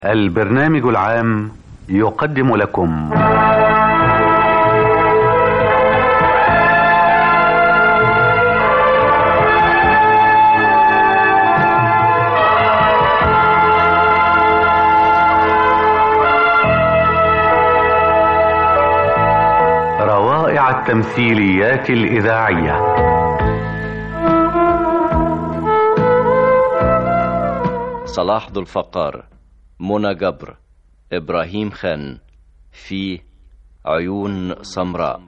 البرنامج العام يقدم لكم روائع التمثيليات الإذاعية صلاح ذو الفقار منى جبر إبراهيم خان في عيون سمراء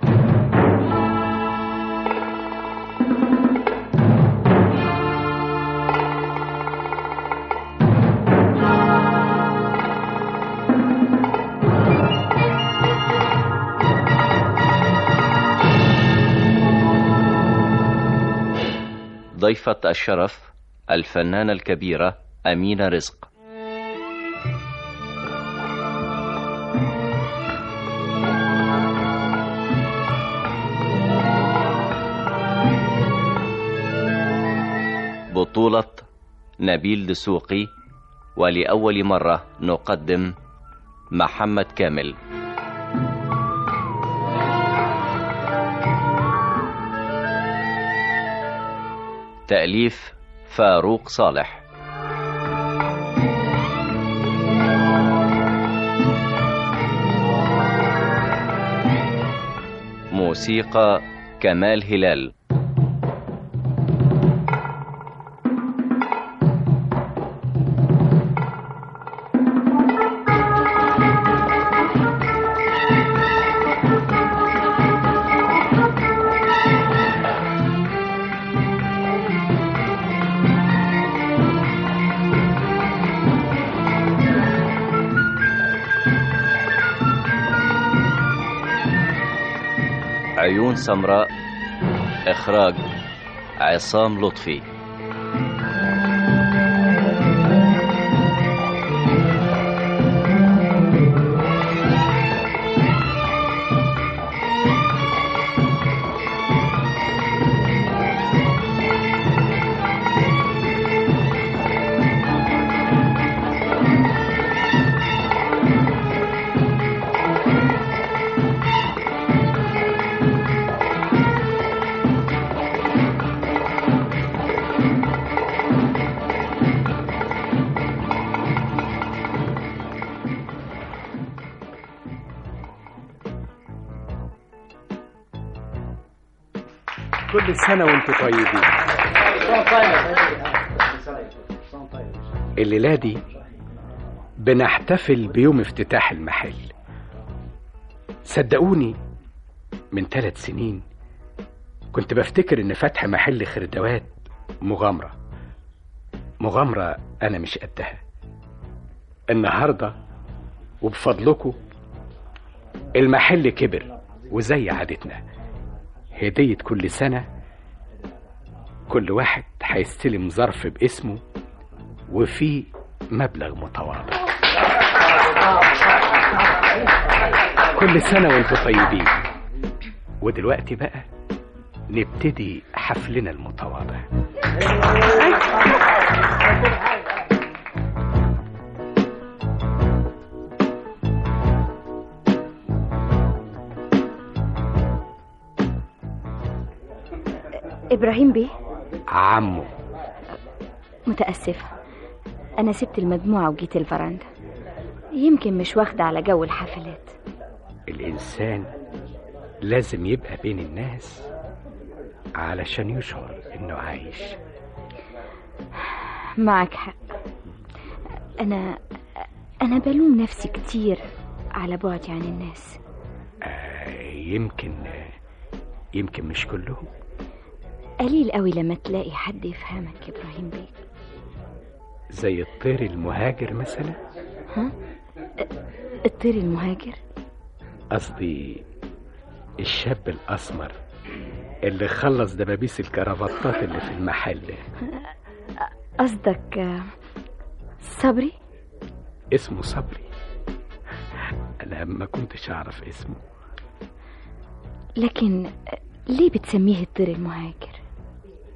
ضيفة الشرف الفنانة الكبيرة أمينة رزق بطولة نبيل دسوقي ولأول مرة نقدم محمد كامل تأليف فاروق صالح موسيقى كمال هلال عيون سمراء إخراج عصام لطفي كل سنة وانتم طيبين الليلة دي بنحتفل بيوم افتتاح المحل صدقوني من ثلاث سنين كنت بفتكر ان فتح محل خردوات مغامرة مغامرة انا مش قدها النهاردة وبفضلكم المحل كبر وزي عادتنا هدية كل سنة كل واحد هيستلم ظرف باسمه وفيه مبلغ متواضع كل سنة وانتم طيبين ودلوقتي بقى نبتدي حفلنا المتواضع إبراهيم بيه عمو متأسفة أنا سبت المجموعة وجيت الفرندا يمكن مش واخدة على جو الحفلات الإنسان لازم يبقى بين الناس علشان يشعر إنه عايش معك حق أنا أنا بلوم نفسي كتير على بعدي عن الناس آه يمكن يمكن مش كلهم قليل قوي لما تلاقي حد يفهمك يا إبراهيم بيه زي الطير المهاجر مثلا ها الطير المهاجر قصدي الشاب الأسمر اللي خلص دبابيس الكرافتات اللي في المحل قصدك آه، صبري اسمه صبري أنا ما كنتش أعرف اسمه لكن آه، ليه بتسميه الطير المهاجر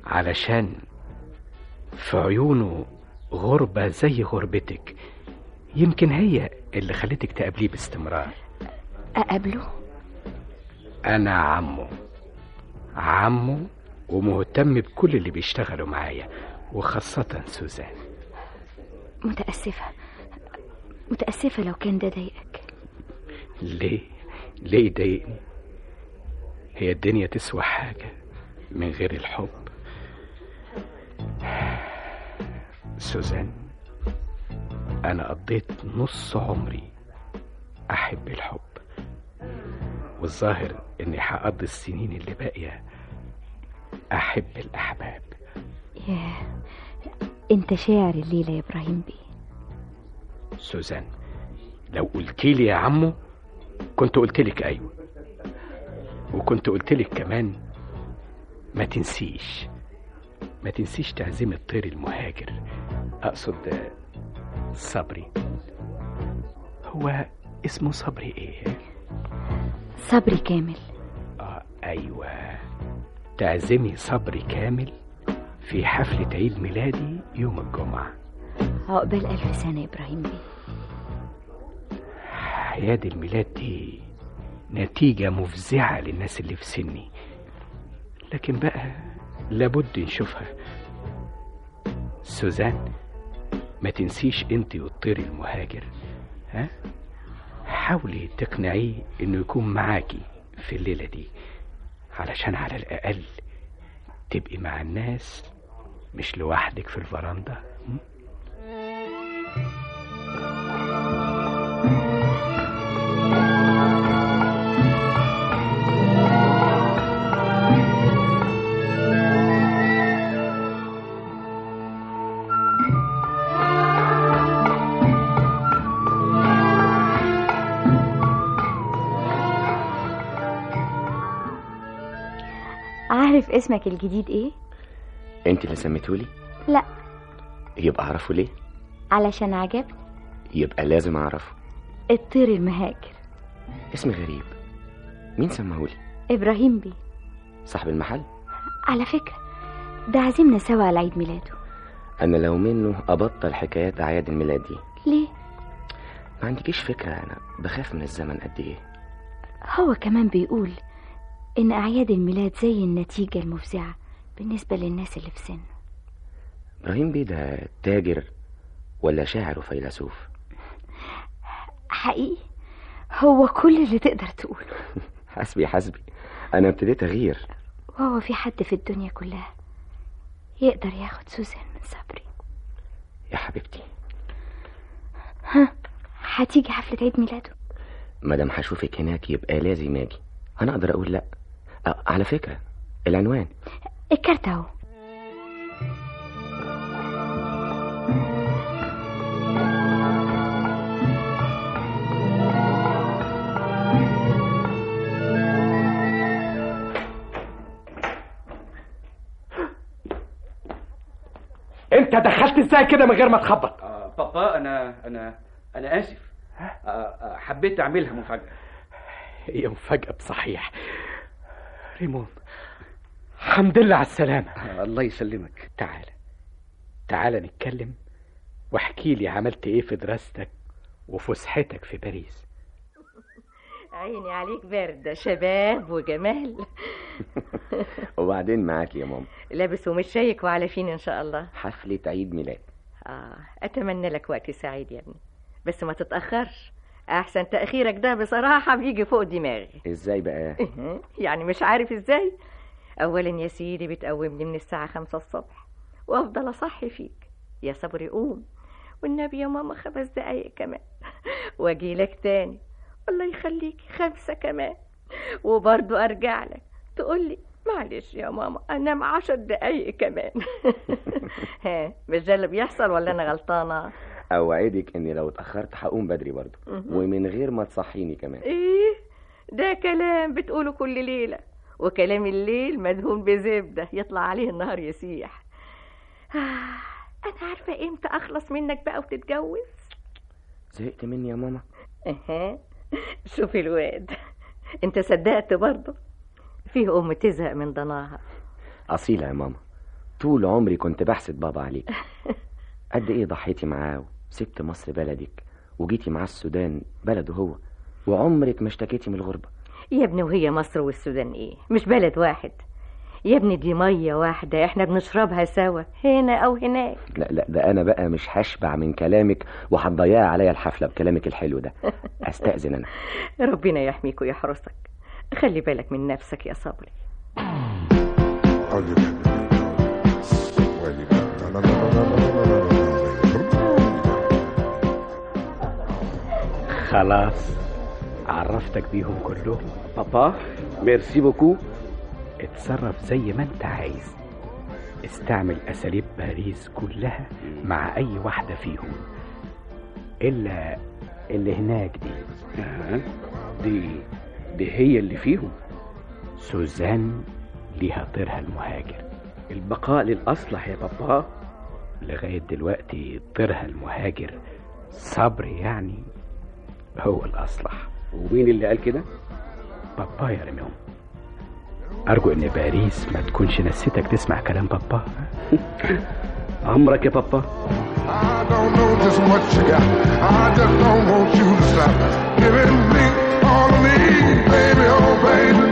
علشان في عيونه غربة زي غربتك يمكن هي اللي خلتك تقابليه باستمرار أقابله أنا عمه عمه ومهتم بكل اللي بيشتغلوا معايا وخاصة سوزان متأسفة متأسفة لو كان ده ضايقك ليه ليه يضايقني هي الدنيا تسوى حاجة من غير الحب سوزان أنا قضيت نص عمري أحب الحب والظاهر إني هقضي السنين اللي باقية أحب الأحباب ياه انت شاعر الليلة يا إبراهيم بيه سوزان لو قلتيلي يا عمو كنت قلتلك أيوة وكنت قلتلك كمان ما تنسيش ما تنسيش تعزيم الطير المهاجر أقصد صبري هو اسمه صبري ايه صبري كامل آه أيوة تعزمي صبري كامل في حفلة عيد ميلادي يوم الجمعة عقبال ألف سنة يا إبراهيم بيه أعياد الميلاد دي نتيجة مفزعة للناس اللي في سني لكن بقى لابد نشوفها سوزان ما تنسيش انت والطير المهاجر ها حاولي تقنعيه انه يكون معاكي في الليلة دي علشان على الأقل تبقي مع الناس مش لوحدك في الفرندا م? عارف اسمك الجديد ايه؟ انت اللي سميتهولي لا يبقى اعرفه ليه علشان عجبني يبقى لازم اعرفه الطير المهاجر اسم غريب مين سماهولي إبراهيم بيه صاحب المحل على فكرة ده عزمنا سوا على عيد ميلاده انا لو منه ابطل حكايات اعياد الميلاد دي ليه؟ ما عندكيش فكره انا بخاف من الزمن قد ايه هو كمان بيقول إن أعياد الميلاد زي النتيجة المفزعة بالنسبة للناس اللي في سنه ابراهيم بيه ده تاجر ولا شاعر وفيلسوف حقيقي هو كل اللي تقدر تقوله حسبي حسبي انا ابتديت اغير وهو في حد في الدنيا كلها يقدر ياخد سوزان من صبري يا حبيبتي ها هتيجي حفلة عيد ميلاده مادام هشوفك هناك يبقى لازم اجي انا اقدر اقول لا أه على فكره العنوان الكارت اهو انت دخلت ازاي كده من غير ما تخبط آه بابا انا انا انا اسف آه آه حبيت اعملها مفاجاه هي مفاجأة بصحيح ريمون الحمد لله على السلامة آه الله يسلمك تعالى تعالى نتكلم واحكي لي عملت ايه في دراستك وفسحتك في باريس عيني عليك باردة شباب وجمال وبعدين معاكي يا ماما لابس ومش شايك وعلى فين إن شاء الله حفله عيد ميلاد آه أتمنى لك وقت سعيد يا ابني بس ما تتأخرش أحسن تأخيرك ده بصراحة بيجي فوق دماغي ازاي بقى يعني مش عارف إزاي أولا يا سيدي بتقومني من الساعة خمسة الصبح وأفضل أصحي فيك يا صبري قوم والنبي يا ماما خمس دقايق كمان واجي لك تاني الله يخليك خمسة كمان وبرضو أرجع لك تقول لي معلش يا ماما أنام عشر دقايق كمان ها مش ده اللي بيحصل ولا أنا غلطانة اوعدك اني لو اتاخرت هقوم بدري برضه مهم. ومن غير ما تصحيني كمان إيه ده كلام بتقوله كل ليلة وكلام الليل مدهون بزبدة يطلع عليه النهار يسيح آه أنا عارفة إمتى أخلص منك بقى وتتجوز زهقت مني يا ماما اها شوفي الواد انت صدقت برضه فيه ام تزهق من ضناها اصيله يا ماما طول عمري كنت بحسد بابا عليك قد ايه ضحيتي معاه وسبت مصر بلدك وجيتي معاه السودان بلده هو وعمرك ما اشتكيتي من الغربة يا ابني وهي مصر والسودان ايه مش بلد واحد يا ابني دي مية واحدة احنا بنشربها سوا هنا او هناك لا لا ده أنا بقى مش هشبع من كلامك وهتضيعي عليا الحفلة بكلامك الحلو ده أستأذن أنا ربنا يحميك ويحرسك خلي بالك من نفسك يا صبري خلاص عرفتك بيهم كلهم بابا ميرسي بوكو اتصرف زي ما انت عايز استعمل اساليب باريس كلها مع اي واحده فيهم الا اللي هناك دي آه، دي دي هي اللي فيهم سوزان ليها طيرها المهاجر البقاء للأصلح يا بابا لغايه دلوقتي طيرها المهاجر صبري يعني هو الاصلح ومين اللي قال كده بابا يا ريمون ارجو ان باريس ما تكونش نسيتك تسمع كلام بابا عمرك يا بابا I don't know just what you got. I just don't want you to stop giving me all of me, baby, oh baby.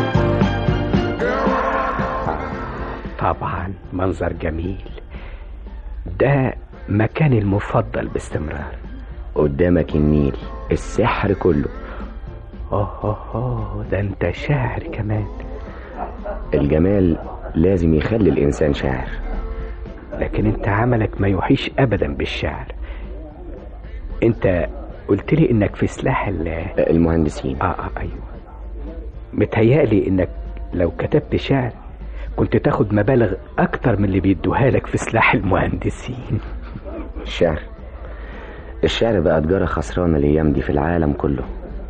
طبعا منظر جميل ده مكاني المفضل باستمرار قدامك النيل السحر كله اوه اوه اوه ده انت شاعر كمان الجمال لازم يخلي الإنسان شاعر لكن انت عملك ما يوحيش ابدا بالشعر انت قلت لي انك في سلاح ال المهندسين اه اه ايوه متهيألي انك لو كتبت شعر كنت تاخد مبالغ اكتر من اللي بيدوها لك في سلاح المهندسين الشعر الشعر بقى تجارة خسرانة الأيام دي في العالم كله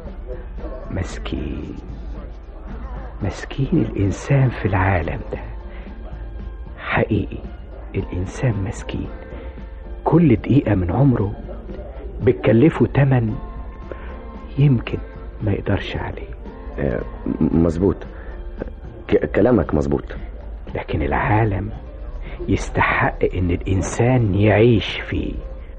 مسكين مسكين الانسان في العالم ده حقيقي الانسان مسكين كل دقيقة من عمره بتكلفه تمن يمكن ما يقدرش عليه آه، م- مظبوط ك- كلامك مظبوط لكن العالم يستحق ان الانسان يعيش فيه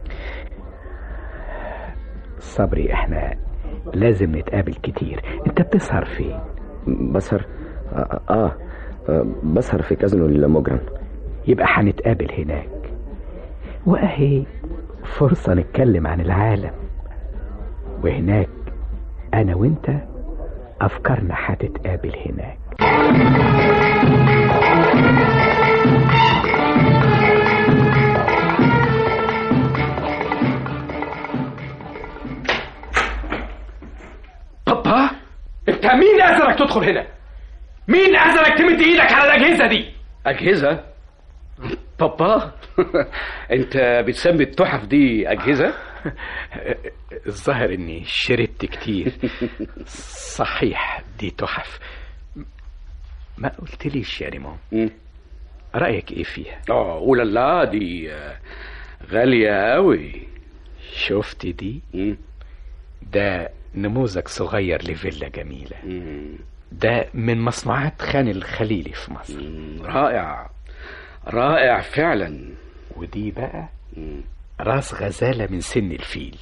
صبري احنا لازم نتقابل كتير انت بتسهر فين بسهر آه, آه, آه بسهر في كازينو المجرم يبقى هنتقابل هناك واهي فرصة نتكلم عن العالم وهناك انا وانت افكارنا هتتقابل هناك بابا انت مين اذنك تدخل هنا مين اذنك تمد ايدك على الاجهزه دي أجهزة بابا أنت بتسمي التحف دي أجهزة الظاهر اني شربت كتير صحيح دي تحف ما قلتليش يا ريمون مم. رأيك ايه فيها اه أولا لا دي آه، غالية أوي شفت دي مم. ده نموذج صغير لفيلا جميلة مم. ده من مصنوعات خان الخليلي في مصر مم. رائع رائع فعلا ودي بقى مم. راس غزالة من سن الفيل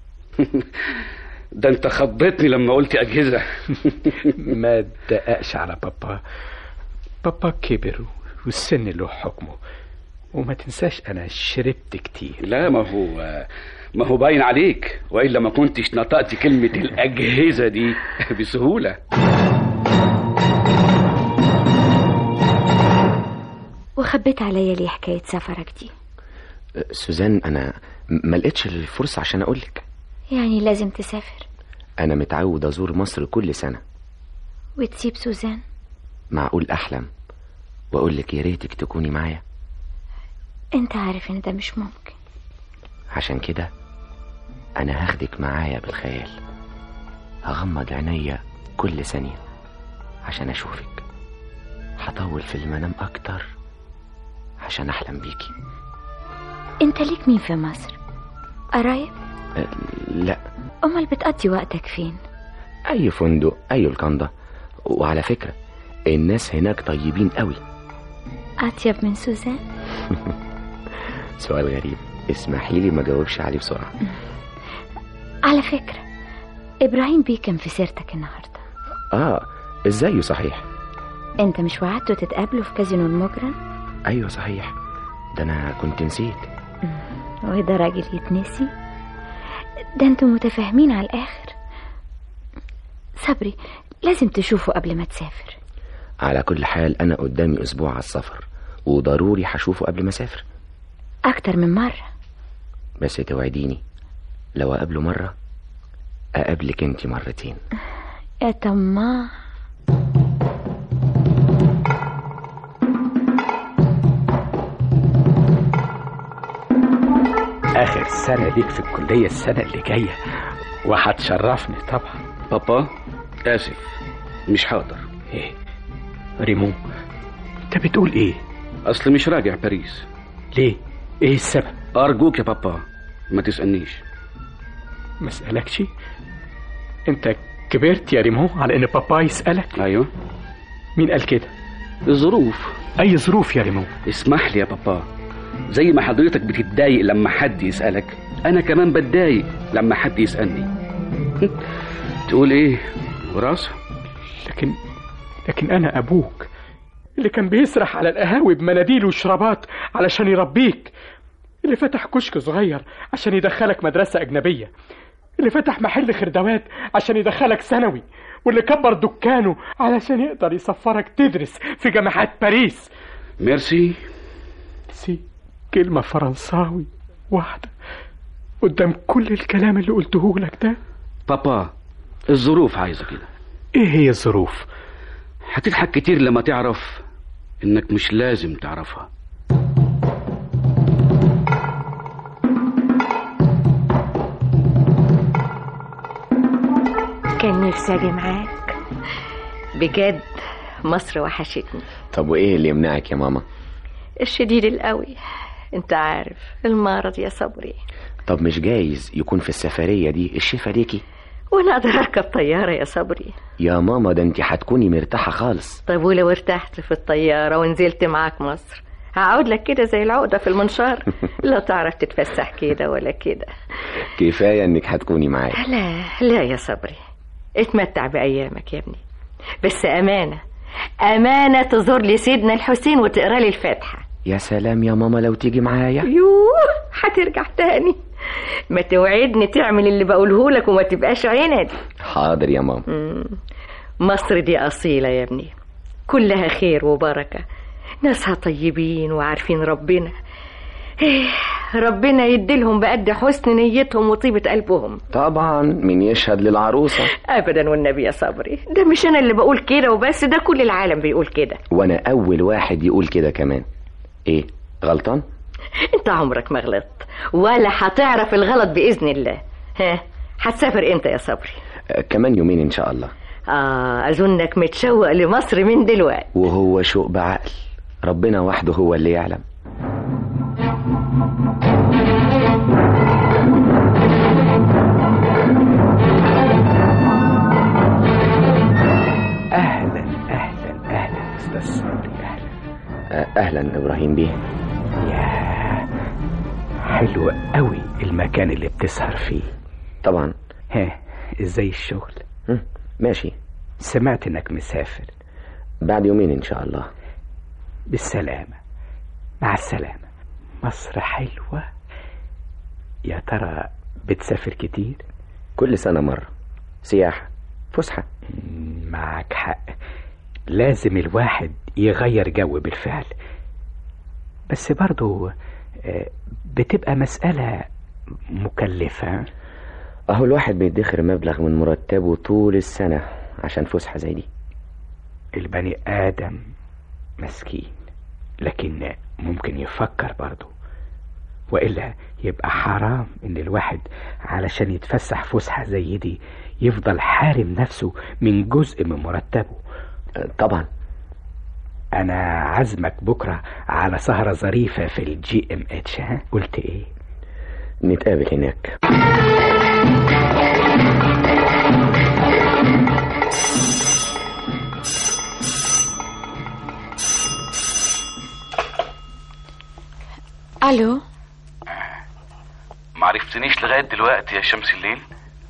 ده انت خضتني لما قلت أجهزة ما تدققش على بابا بابا كبر والسن له حكمه وما تنساش انا شربت كتير لا ما هو ما هو باين عليك وإلا ما كنتش نطقت كلمة الأجهزة دي بسهولة وخبيت عليا ليه حكاية سفرك دي آه، سوزان أنا م- ما لقيتش الفرصة عشان أقولك يعني لازم تسافر أنا متعود أزور مصر كل سنة وتسيب سوزان معقول أحلم وأقولك يا ريتك تكوني معايا انت عارف ان ده مش ممكن عشان كده أنا هاخدك معايا بالخيال هغمض عينيا كل ثانية عشان أشوفك هطول في المنام أكتر عشان أحلم بيكي انت ليك مين في مصر قرايب أه لا امال بتقضي وقتك فين أي فندق أي الكندا وعلى فكرة الناس هناك طيبين قوي اطيب من سوزان سؤال غريب اسمحي لي ما جاوبش عليه بسرعة على فكرة إبراهيم بيه كان في سيرتك النهاردة اه ازاي صحيح أنت مش وعدتوا تتقابلوا في كازينو المجرم ايوه صحيح ده انا كنت نسيت وده راجل يتنسي ده انتوا متفاهمين على الآخر صبري لازم تشوفه قبل ما تسافر على كل حال انا قدامي اسبوع على السفر وضروري هشوفه قبل ما اسافر أكتر من مرة بس توعديني لو اقابله مره اقابلك انت مرتين يا طماع آخر سنة ليك في الكلية السنة اللي جاية وهتشرفني طبعا بابا اسف مش حاضر إيه ريمو أنت بتقول إيه؟ اصل مش راجع باريس ليه؟ إيه السبب؟ ارجوك يا بابا ما تسالنيش ما اسألكش؟ أنت كبرت يا ريمو على إن بابا يسألك؟ ايوه مين قال كده؟ الظروف أي ظروف يا ريمو؟ اسمح لي يا بابا زي ما حضرتك بتتضايق لما حد يسألك أنا كمان بتضايق لما حد يسألني تقول إيه وراس لكن لكن أنا أبوك اللي كان بيسرح على القهاوي بمناديل وشرابات علشان يربيك اللي فتح كشك صغير عشان يدخلك مدرسة أجنبية اللي فتح محل خردوات عشان يدخلك ثانوي واللي كبر دكانه علشان يقدر يسفرك تدرس في جامعات باريس ميرسي سي كلمة فرنساوي واحدة قدام كل الكلام اللي قلته لك ده بابا الظروف عايزة كده ايه هي الظروف هتضحك كتير لما تعرف إنك مش لازم تعرفها كان نفسي اجي معاك بجد مصر وحشتني طب وايه اللي يمنعك يا ماما الشديد القوي انت عارف المرض يا صبري طب مش جايز يكون في السفريه دي الشفا ليكي وانا اقدر اركب طياره يا صبري يا ماما ده انت هتكوني مرتاحه خالص طيب ولو ارتحت في الطياره ونزلت معاك مصر هقعد لك كده زي العقده في المنشار لا تعرف تتفسح كده ولا كده كفايه انك هتكوني معايا لا لا يا صبري اتمتع بايامك يا ابني بس امانه امانه تزور لي سيدنا الحسين وتقرا لي الفاتحه يا سلام يا ماما لو تيجي معايا يوه هترجع تاني ما توعدني تعمل اللي بقوله لك وما تبقاش عند حاضر يا ماما مم. مصر دي أصيلة يا ابني كلها خير وبركة ناسها طيبين وعارفين ربنا إيه، ربنا يديلهم بقد حسن نيتهم وطيبة قلبهم طبعا من يشهد للعروسه أبدا والنبي يا صبري ده مش أنا اللي بقول كده وبس ده كل العالم بيقول كده وانا اول واحد يقول كده كمان ايه غلطان أنت عمرك ما غلطت ولا هتعرف الغلط بإذن الله ها هتسافر امتى يا صبري آه، كمان يومين ان شاء الله آه أظنك متشوق لمصر من دلوقتي وهو شوق بعقل ربنا وحده هو اللي يعلم اهلا اهلا اهلا استاذ صبري اهلا آه، اهلا ابراهيم بيه يا حلو قوي المكان اللي بتسهر فيه طبعا ها ازاي الشغل هم، ماشي سمعت انك مسافر بعد يومين ان شاء الله بالسلامة مع السلامة مصر حلوة يا ترى بتسافر كتير كل سنه مره سياحه فسحه مم، معك حق لازم الواحد يغير جو بالفعل بس برضو آه، بتبقى مسألة مكلفة اهو الواحد بيدخر مبلغ من مرتبه طول السنه عشان فسحه زي دي البني آدم مسكين لكن ممكن يفكر برضه وإلا يبقى حرام إن الواحد علشان يتفسح فسحة زي دي يفضل حارم نفسه من جزء من مرتبه آه، طبعا أنا عزمك بكرة على سهرة ظريفة في الجي ام اتش ها قلت إيه؟ نتقابل هناك الو معرفتنيش لغاية دلوقتي يا شمس الليل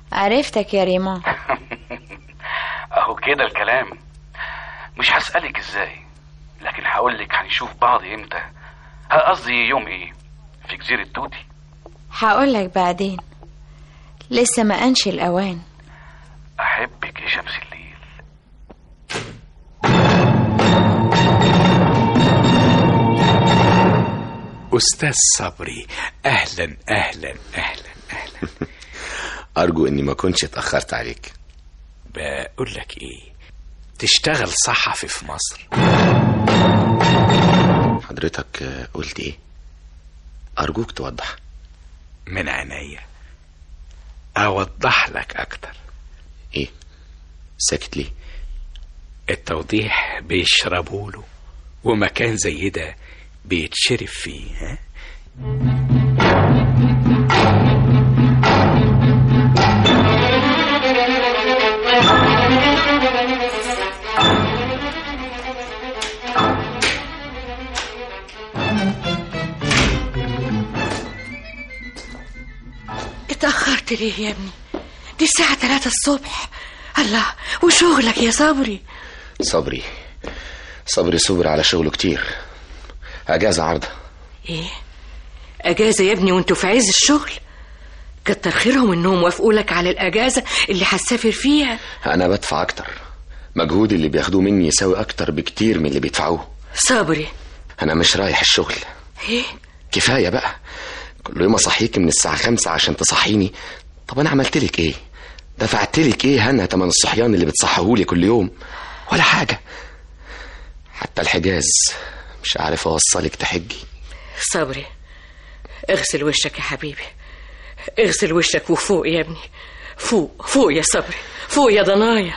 عرفتك يا ريمون اهو كده الكلام مش هسألك ازاي لكن هقولك هنشوف بعض امتى قصدي يوم ايه في جزيرة توتي هقولك بعدين لسه ما أنش الأوان احبك يا شمس الليل أستاذ صبري أهلا أهلا أهلا أهلا أرجو إني ما كنتش اتأخرت عليك بقول لك إيه تشتغل صحفي في مصر حضرتك آه، قلت إيه أرجوك توضح من عينيا أوضح لك أكتر إيه ساكت ليه التوضيح بيشربوا له ومكان زي ده بيتشرب فيه ها؟ اتأخرت ليه يا ابني دي الساعة 3 الصبح الله وشغلك يا صبري صبري صبري صبر على شغله كتير أجازة عرضة ايه اجازة يا ابني وانتوا في عز الشغل كتر خيرهم انهم وافقوا لك على الاجازة اللي هتسافر فيها أنا بدفع أكتر مجهودي اللي بياخدوه مني يساوي أكتر بكتير من اللي بيدفعوه صبري أنا مش رايح الشغل ايه كفاية بقى كل يوم أصحيك من الساعة خمسة عشان تصحيني طب أنا عملتلك إيه دفعتلك إيه هنا تمن الصحيان اللي بتصحهولي كل يوم ولا حاجة حتى الحجاز مش عارف أوصلك تحجي صبري اغسل وشك يا حبيبي اغسل وشك وفوق يا ابني فوق فوق يا صبري فوق يا ضنايا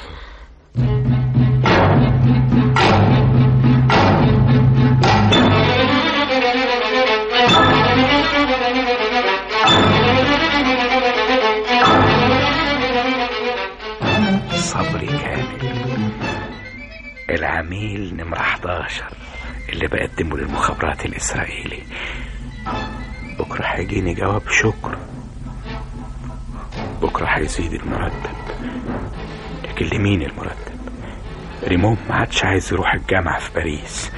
صبري كامل العميل نمرة 11 اللي بقدمه للمخابرات الإسرائيلي بكرة هيجيني جواب شكر بكرة هيزيد المرتب لكن لمين المرتب ريمون ما عادش عايز يروح الجامعة في باريس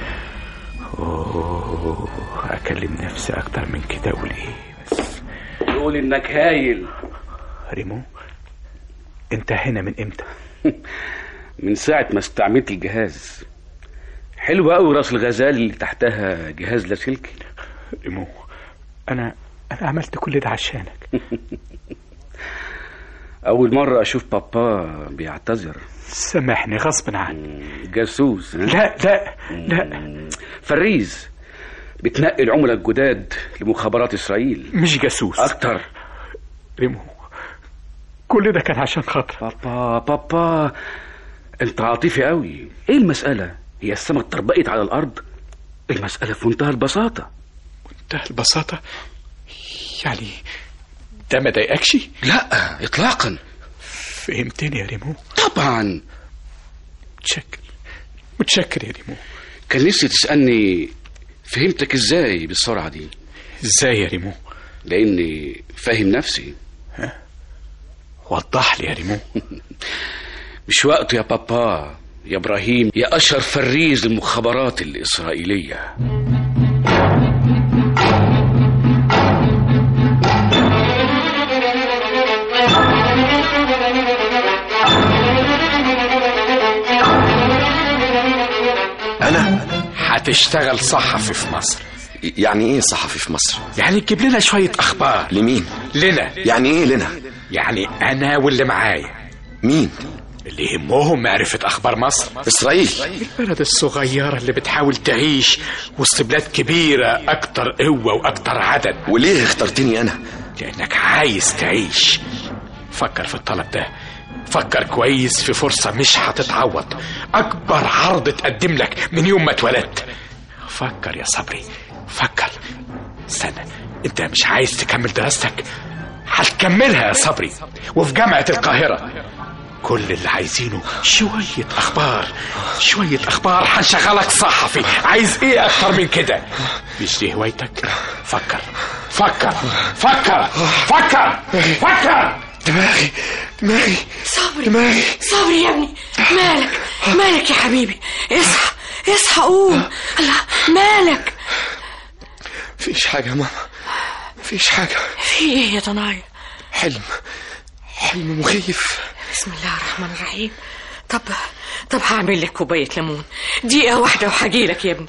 أوه أكلم نفسي أكتر من كده أقول إيه بس تقول انك هايل ريمون أنت هنا من إمتى؟ من ساعة ما استعملت الجهاز حلو قوي راس الغزال اللي تحتها جهاز لاسلكي ريمون أنا أنا عملت كل ده عشانك أول مرة أشوف بابا بيعتذر سامحني غصب عني جاسوس ها؟ لا لا لا فريز بتنقي العملاء الجداد لمخابرات إسرائيل مش جاسوس أكتر ريمو كل ده كان عشان خاطر بابا بابا أنت عاطفي قوي إيه المسألة؟ هي السما اتطربقت على الأرض؟ المسألة في منتهى البساطة منتهى البساطة يعني ده ما ضايقكش؟ لا إطلاقا فهمتني يا ريمو طبعا متشكر متشكر يا ريمو كان نفسي تسألني فهمتك إزاي بالسرعة دي ازاي يا ريمو لأني فاهم نفسي وضح لي يا ريمو مش وقته يا بابا يا إبراهيم يا أشهر فريز للمخابرات الإسرائيلية أنا هتشتغل صحفي في مصر يعني إيه صحفي في مصر يعني تجيب لنا شوية أخبار لمين لنا يعني إيه لنا يعني أنا واللي معايا مين اللي يهمهم معرفة أخبار مصر إسرائيل البلد الصغيرة اللي بتحاول تعيش وسط بلاد كبيرة أكتر قوة وأكتر عدد وليه اخترتني أنا لأنك عايز تعيش فكر في الطلب ده فكر كويس في فرصة مش هتتعوض أكبر عرض تقدم لك من يوم ما اتولدت فكر يا صبري فكر استنى انت مش عايز تكمل دراستك هتكملها يا صبري وفي جامعة القاهرة كل اللي عايزينه شوية أخبار شوية أخبار هنشغلك صحفي عايز إيه أكتر من كده مش دي هوايتك فكر فكر فكر فكر فكر دماغي دماغي صبري دماغي صبري يا ابني مالك مالك يا حبيبي اصحى اصحى قوم الله مالك مفيش حاجة يا ماما مفيش حاجة في ايه يا ضنايا حلم حلم مخيف بسم الله الرحمن الرحيم طب طب هعمل لك كوبايه ليمون دقيقه واحده وهجيلك يا ابني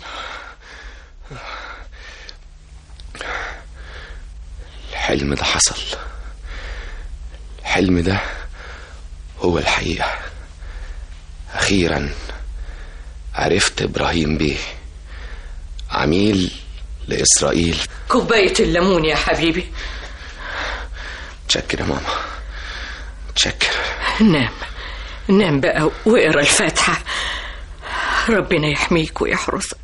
الحلم ده حصل الحلم ده هو الحقيقة أخيرا عرفت إبراهيم بيه عميل لإسرائيل كوبايه الليمون يا حبيبي تشكر يا ماما تشكر نام نام بقى واقرا الفاتحه ربنا يحميك ويحرسك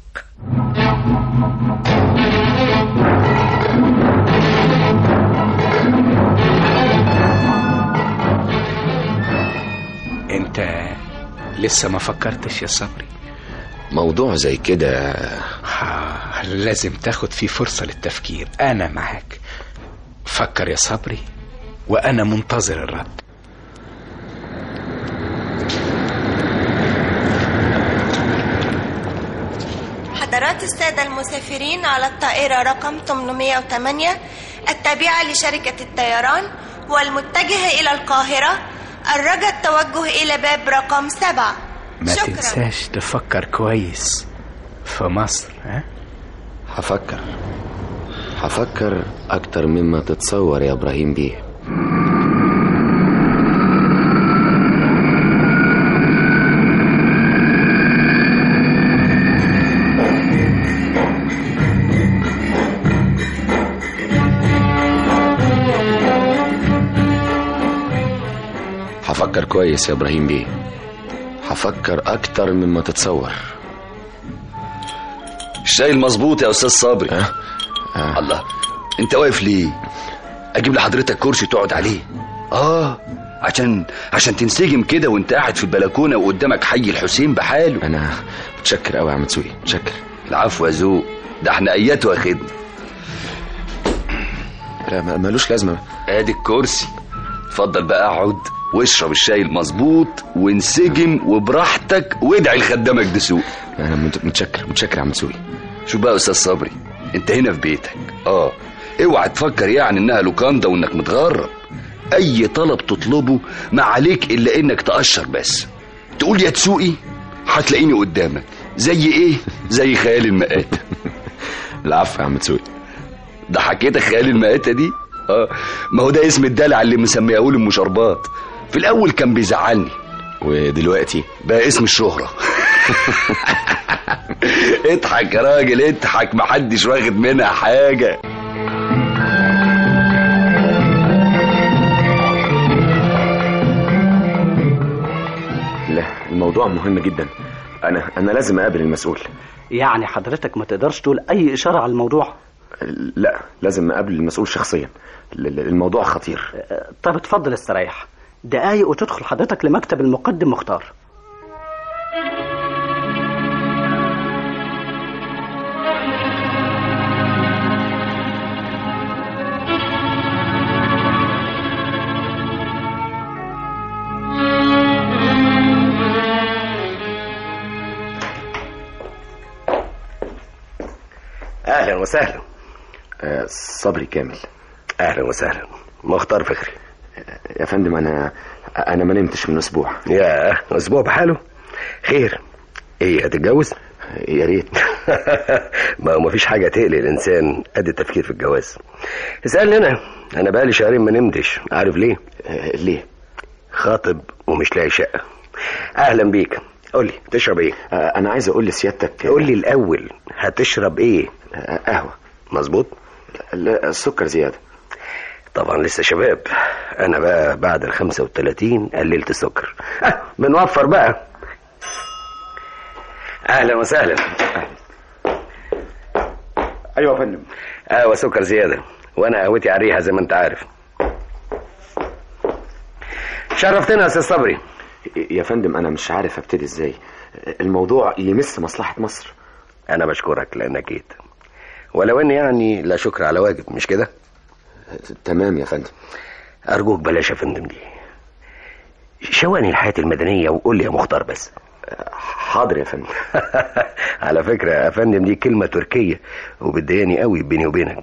انت لسه ما فكرتش يا صبري موضوع زي كده آه، لازم تاخد فيه فرصة للتفكير أنا معاك فكر يا صبري وأنا منتظر الرد حضرات السادة المسافرين على الطائرة رقم 808 التابعة لشركة الطيران والمتجهة إلى القاهرة الرجاء التوجه إلى باب رقم سبعة ما شكرا تنساش تفكر كويس في مصر ها؟ هفكر هفكر أكتر مما تتصور يا إبراهيم بيه هفكر كويس يا إبراهيم بيه هفكر أكتر مما تتصور الشاي المظبوط يا استاذ صبري أه؟ أه. الله انت واقف ليه اجيب لحضرتك كرسي تقعد عليه اه عشان عشان تنسجم كده وانت قاعد في البلكونه وقدامك حي الحسين بحاله أنا متشكر أوي يا عم تسوقي متشكر العفو يا ذوق ده احنا ايات واخدنا لا ما- ملوش لازمة ادي الكرسي اتفضل بقى اقعد واشرب الشاي المظبوط وانسجم وبراحتك وادعي لخدامك دسوق أنا مت- متشكر متشكر يا عم تسوقي شوف بقى يا استاذ صبري انت هنا في بيتك اه اوعى تفكر يعني انها لوكاندا وانك متغرب اي طلب تطلبه ما عليك الا انك تقشر بس تقول يا تسوقي هتلاقيني قدامك زي ايه زي خيال المآتة العفو يا عم تسوقي ده حكيتك خيال المآتة دي اه ما هو ده اسم الدلع اللي مسميه له المشربات في الاول كان بيزعلني ودلوقتي بقى اسم الشهرة اضحك يا راجل اضحك محدش واخد منها حاجة لا الموضوع مهم جدا أنا أنا لازم أقابل المسؤول يعني حضرتك ما تقدرش تقول اي اشاره على الموضوع لا لازم أقابل المسؤول شخصيا ال- ال- الموضوع خطير طب اتفضل استريح دقايق وتدخل حضرتك لمكتب المقدم مختار اهلا وسهلا آه، صبري كامل اهلا وسهلا مختار فكري يا فندم أنا أنا ما نمتش من أسبوع يا اسبوع بحاله خير ايه هتتجوز يا ريت ما هو مفيش حاجه تقلق الانسان قد التفكير في الجواز اسالني انا انا بقالي شهرين ما نمتش عارف ليه آه، ليه خاطب ومش لاقي شقه اهلا بيك قول لي تشرب ايه آه، أنا عايز أقول لسيادتك قول لي الاول هتشرب ايه آه، قهوة مظبوط لا السكر زيادة طبعا لسه شباب انا بقى بعد ال 35 قللت السكر اه بنوفر بقى اهلا وسهلا أيوة يا فندم قهوه سكر زياده وانا قهوتي على الريحه زي ما انت عارف شرفتنا يا استاذ صبري يا فندم أنا مش عارف أبتدي إزاي الموضوع يمس مصلحة مصر انا بشكرك لانك جيت ولو ان يعني لا شكر على واجب مش كده تمام يا فندم ارجوك بلاش يا فندم دي شواني الحياة المدنية وقول لي يا مختار بس حاضر يا فندم على فكرة يا فندم دي كلمة تركية وبتضايقني قوي بيني وبينك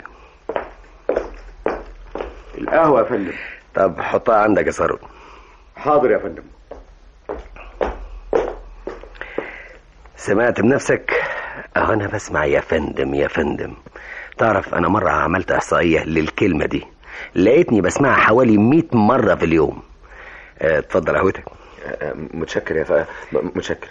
القهوة يا فندم طب حطها عندك يا ثروت حاضر يا فندم سمعت بنفسك اه انا بسمع يا فندم يا فندم تعرف انا مرة عملت احصائية للكلمة دي لقيتني بسمعها حوالي 100 مرة في اليوم اه، اتفضل قهوتك متشكر يا ف... متشكر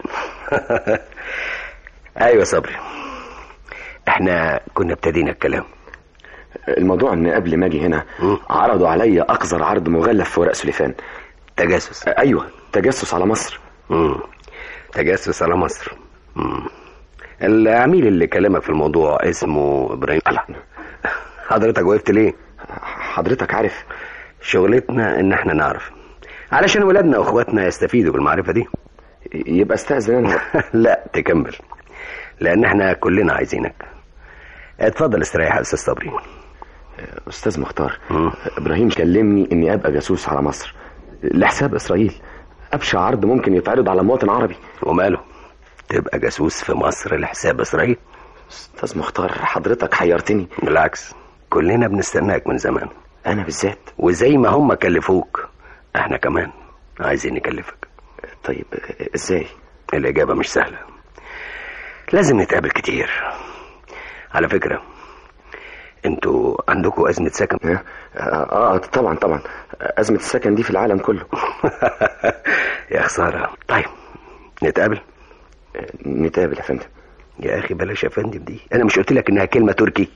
ايوه صبري احنا كنا ابتدينا الكلام الموضوع ان قبل ما اجي هنا عرضوا عليا اقذر عرض مغلف في ورق سليفان تجسس ايوه تجسس على مصر مم. تجسس على مصر مم. العميل اللي كلمك في الموضوع اسمه ابراهيم الله حضرتك وقفت ليه حضرتك عارف شغلتنا ان احنا نعرف علشان ولادنا واخواتنا يستفيدوا بالمعرفة دي يبقى استاذن انا لا تكمل لان احنا كلنا عايزينك اتفضل استريح يا استاذ صبري استاذ مختار ابراهيم كلمني اني ابقى جاسوس على مصر لحساب اسرائيل ابشع عرض ممكن يتعرض على مواطن عربي وماله تبقى جاسوس في مصر لحساب اسرائيل استاذ مختار حضرتك حيرتني بالعكس كلنا بنستناك من زمان انا بالذات وزي ما هم كلفوك احنا كمان عايزين نكلفك طيب ازاي الاجابه مش سهله لازم نتقابل كتير على فكره انتوا عندكم ازمه سكن اه, آه طبعا طبعا ازمه السكن دي في العالم كله يا خساره طيب نتقابل نتقابل يا فندم يا اخي بلاش يا فندم دي انا مش قلت لك انها كلمه تركي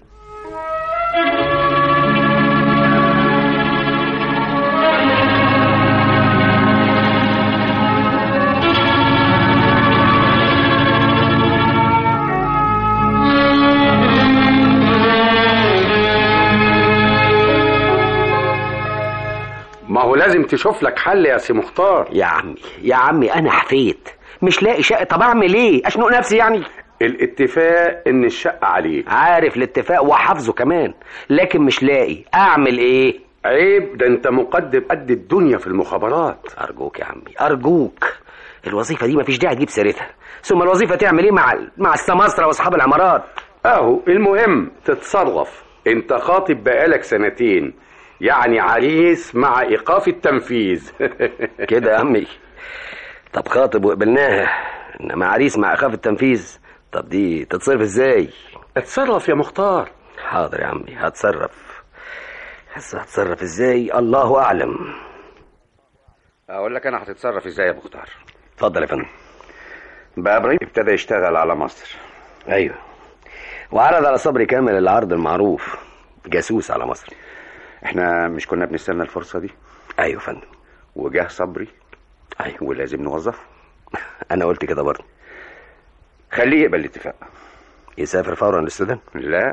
ما هو لازم تشوف لك حل يا سي مختار يا عمي يا عمي انا حفيت مش لاقي شقه طب اعمل ايه اشنق نفسي يعني الاتفاق ان الشقه عليك عارف الاتفاق وحافظه كمان لكن مش لاقي اعمل ايه عيب ده انت مقدم قد الدنيا في المخابرات ارجوك يا عمي ارجوك الوظيفه دي مفيش داعي تجيب سيرتها ثم الوظيفه تعمل ايه مع مع السماسره واصحاب العمارات اهو المهم تتصرف انت خاطب بقالك سنتين يعني عريس مع ايقاف التنفيذ كده يا عمي طب خاطب وقبلناها انما عريس مع ايقاف التنفيذ طب دي تتصرف ازاي اتصرف يا مختار حاضر يا عمي هتصرف بس هتصرف ازاي الله اعلم اقول لك انا هتتصرف ازاي يا مختار اتفضل يا فندم بقى ابراهيم ابتدى يشتغل على مصر ايوه وعرض على صبري كامل العرض المعروف جاسوس على مصر احنا مش كنا بنستنى الفرصه دي ايوه يا فندم وجاه صبري ايوه ولازم نوظفه انا قلت كده برضه خليه يقبل الاتفاق يسافر فورا للسودان لا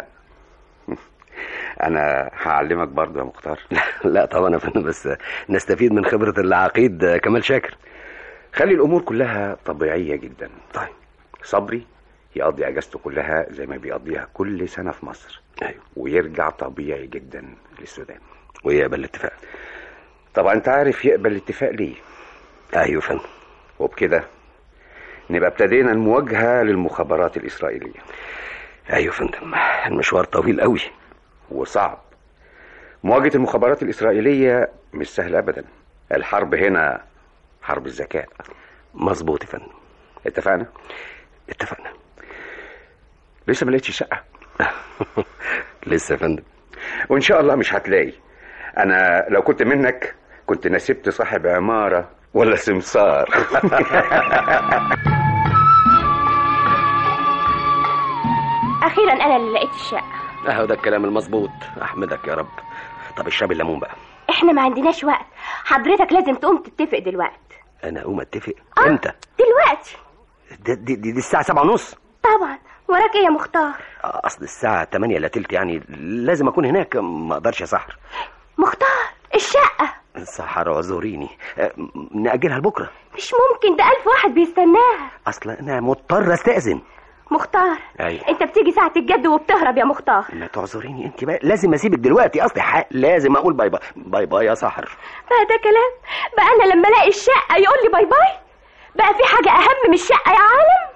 انا هعلمك برضه يا مختار لا طبعا يا فندم بس نستفيد من خبره العقيد كمال شاكر خلي الامور كلها طبيعيه جدا طيب صبري يقضي اجازته كلها زي ما بيقضيها كل سنه في مصر ايوه ويرجع طبيعي جدا للسودان ويقبل الاتفاق طبعا انت عارف يقبل الاتفاق ليه ايوه فندم وبكده نبقى ابتدينا المواجهه للمخابرات الاسرائيليه ايوه فندم المشوار طويل قوي وصعب مواجهه المخابرات الاسرائيليه مش سهل ابدا الحرب هنا حرب الذكاء مظبوط يا فندم اتفقنا اتفقنا لسه ما لقيتش شقه لسه يا فندم وان شاء الله مش هتلاقي انا لو كنت منك كنت نسبت صاحب عماره ولا سمسار اخيرا انا اللي لقيت الشقه اهو ده الكلام المظبوط احمدك يا رب طب اشرب الليمون بقى احنا ما عندناش وقت حضرتك لازم تقوم تتفق دلوقتي انا اقوم اتفق آه. امتى دلوقتي دي, دي, دي, دي الساعه سبعة ونص طبعا وراك ايه يا مختار اصل الساعه 8 الا تلت يعني لازم اكون هناك ما اقدرش اسحر مختار الشقه سحر اعذريني أه، ناجلها لبكره مش ممكن ده الف واحد بيستناها اصل انا مضطر استاذن مختار ايوه انت بتيجي ساعة الجد وبتهرب يا مختار ما تعذريني انت بقى لازم اسيبك دلوقتي اصلي حق لازم اقول باي باي باي باي يا سحر بقى ده كلام بقى انا لما الاقي الشقة يقول لي باي باي بقى في حاجة اهم من الشقة يا عالم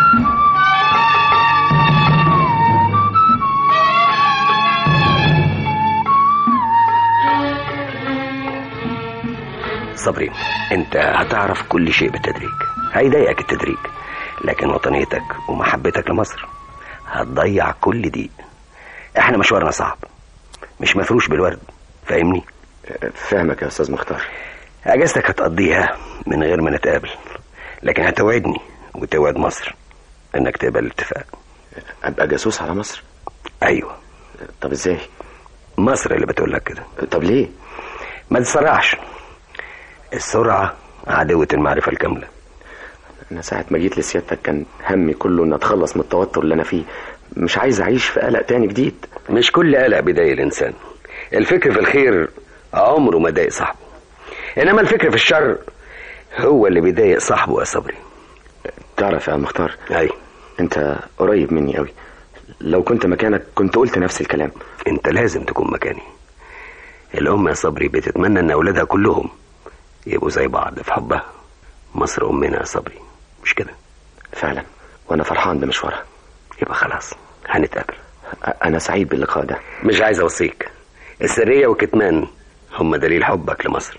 صبري انت هتعرف كل شيء بالتدريج هيضايقك التدريج لكن وطنيتك ومحبتك لمصر هتضيع كل دي احنا مشوارنا صعب مش مفروش بالورد فاهمني فاهمك يا استاذ مختار اجازتك هتقضيها من غير ما نتقابل لكن هتوعدني وتوعد مصر انك تقبل الاتفاق ابقى جاسوس على مصر ايوه طب ازاي مصر اللي بتقول لك كده طب ليه ما تسرعش السرعة عدوة المعرفة الكاملة انا ساعة ما جيت لسيادتك كان همي كله ان اتخلص من التوتر اللي انا فيه مش عايز اعيش في قلق تاني جديد مش كل قلق بيضايق الانسان الفكر في الخير عمره ما ضايق صاحبه انما الفكر في الشر هو اللي بيضايق صاحبه يا صبري تعرف يا مختار اي انت قريب مني قوي لو كنت مكانك كنت قلت نفس الكلام انت لازم تكون مكاني الام يا صبري بتتمنى ان اولادها كلهم يبقوا زي بعض في حبها مصر امنا يا صبري مش كده فعلا وانا فرحان بمشوارها يبقى خلاص هنتقابل انا سعيد باللقاء ده مش عايز اوصيك السريه والكتمان هم دليل حبك لمصر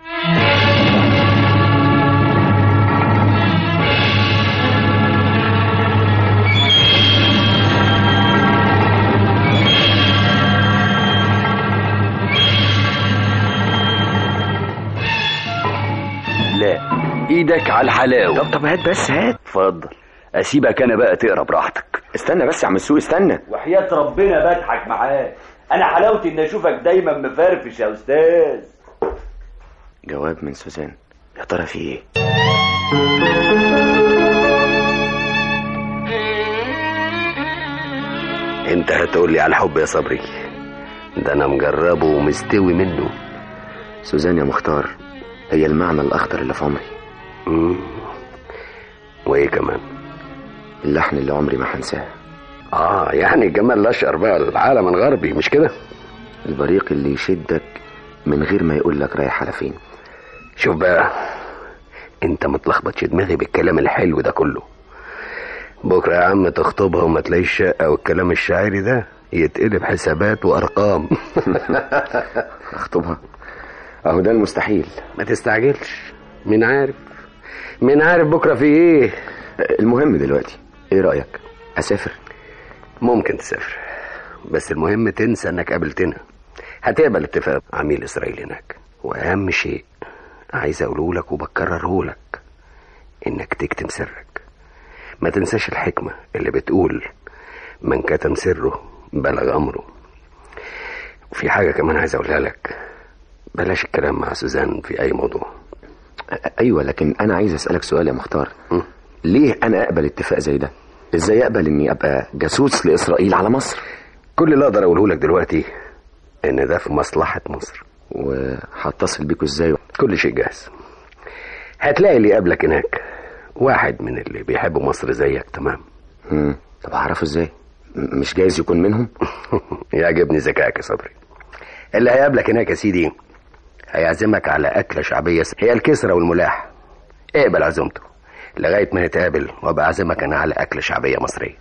لا ايدك على الحلاوه طب طب هات بس هات اتفضل اسيبك انا بقى تقرا براحتك استنى بس يا عم السوق استنى وحياة ربنا بضحك معاك انا حلاوتي اني اشوفك دايما مفرفش يا استاذ جواب من سوزان يا ترى في ايه انت هتقول لي على الحب يا صبري ده انا مجربه ومستوي منه سوزان يا مختار هي المعنى الاخضر اللي في عمري مم. وايه كمان اللحن اللي عمري ما هنساه اه يعني جمال الاشقر بقى العالم الغربي مش كده البريق اللي يشدك من غير ما يقول لك رايح على فين شوف بقى انت متلخبطش دماغي بالكلام الحلو ده كله بكره يا عم تخطبها وما تلاقيش شقه والكلام الشاعري ده يتقلب حسابات وارقام اخطبها اهو ده المستحيل ما تستعجلش مين عارف مين عارف بكره في ايه المهم دلوقتي ايه رايك اسافر ممكن تسافر بس المهم تنسى انك قابلتنا هتقبل اتفاق عميل اسرائيل هناك واهم شيء عايز اقوله لك وبكرره لك انك تكتم سرك ما تنساش الحكمة اللي بتقول من كتم سره بلغ امره وفي حاجة كمان عايز اقولها لك بلاش الكلام مع سوزان في اي موضوع ايوه لكن انا عايز اسالك سؤال يا مختار ليه انا اقبل اتفاق زي ده ازاي اقبل اني ابقى جاسوس لاسرائيل على مصر كل اللي اقدر اقوله لك دلوقتي ان ده في مصلحة مصر وهتصل بيكوا ازاي كل شيء جاهز هتلاقي اللي يقابلك هناك واحد من اللي بيحبوا مصر زيك تمام مم. طب اعرفه ازاي م- مش جايز يكون منهم يعجبني ذكائك يا صبري اللي هيقابلك هناك يا سيدي هيعزمك على أكلة شعبية هي الكسرة والملاح اقبل عزومته لغاية ما نتقابل وابقى أعزمك أنا على أكلة شعبية مصرية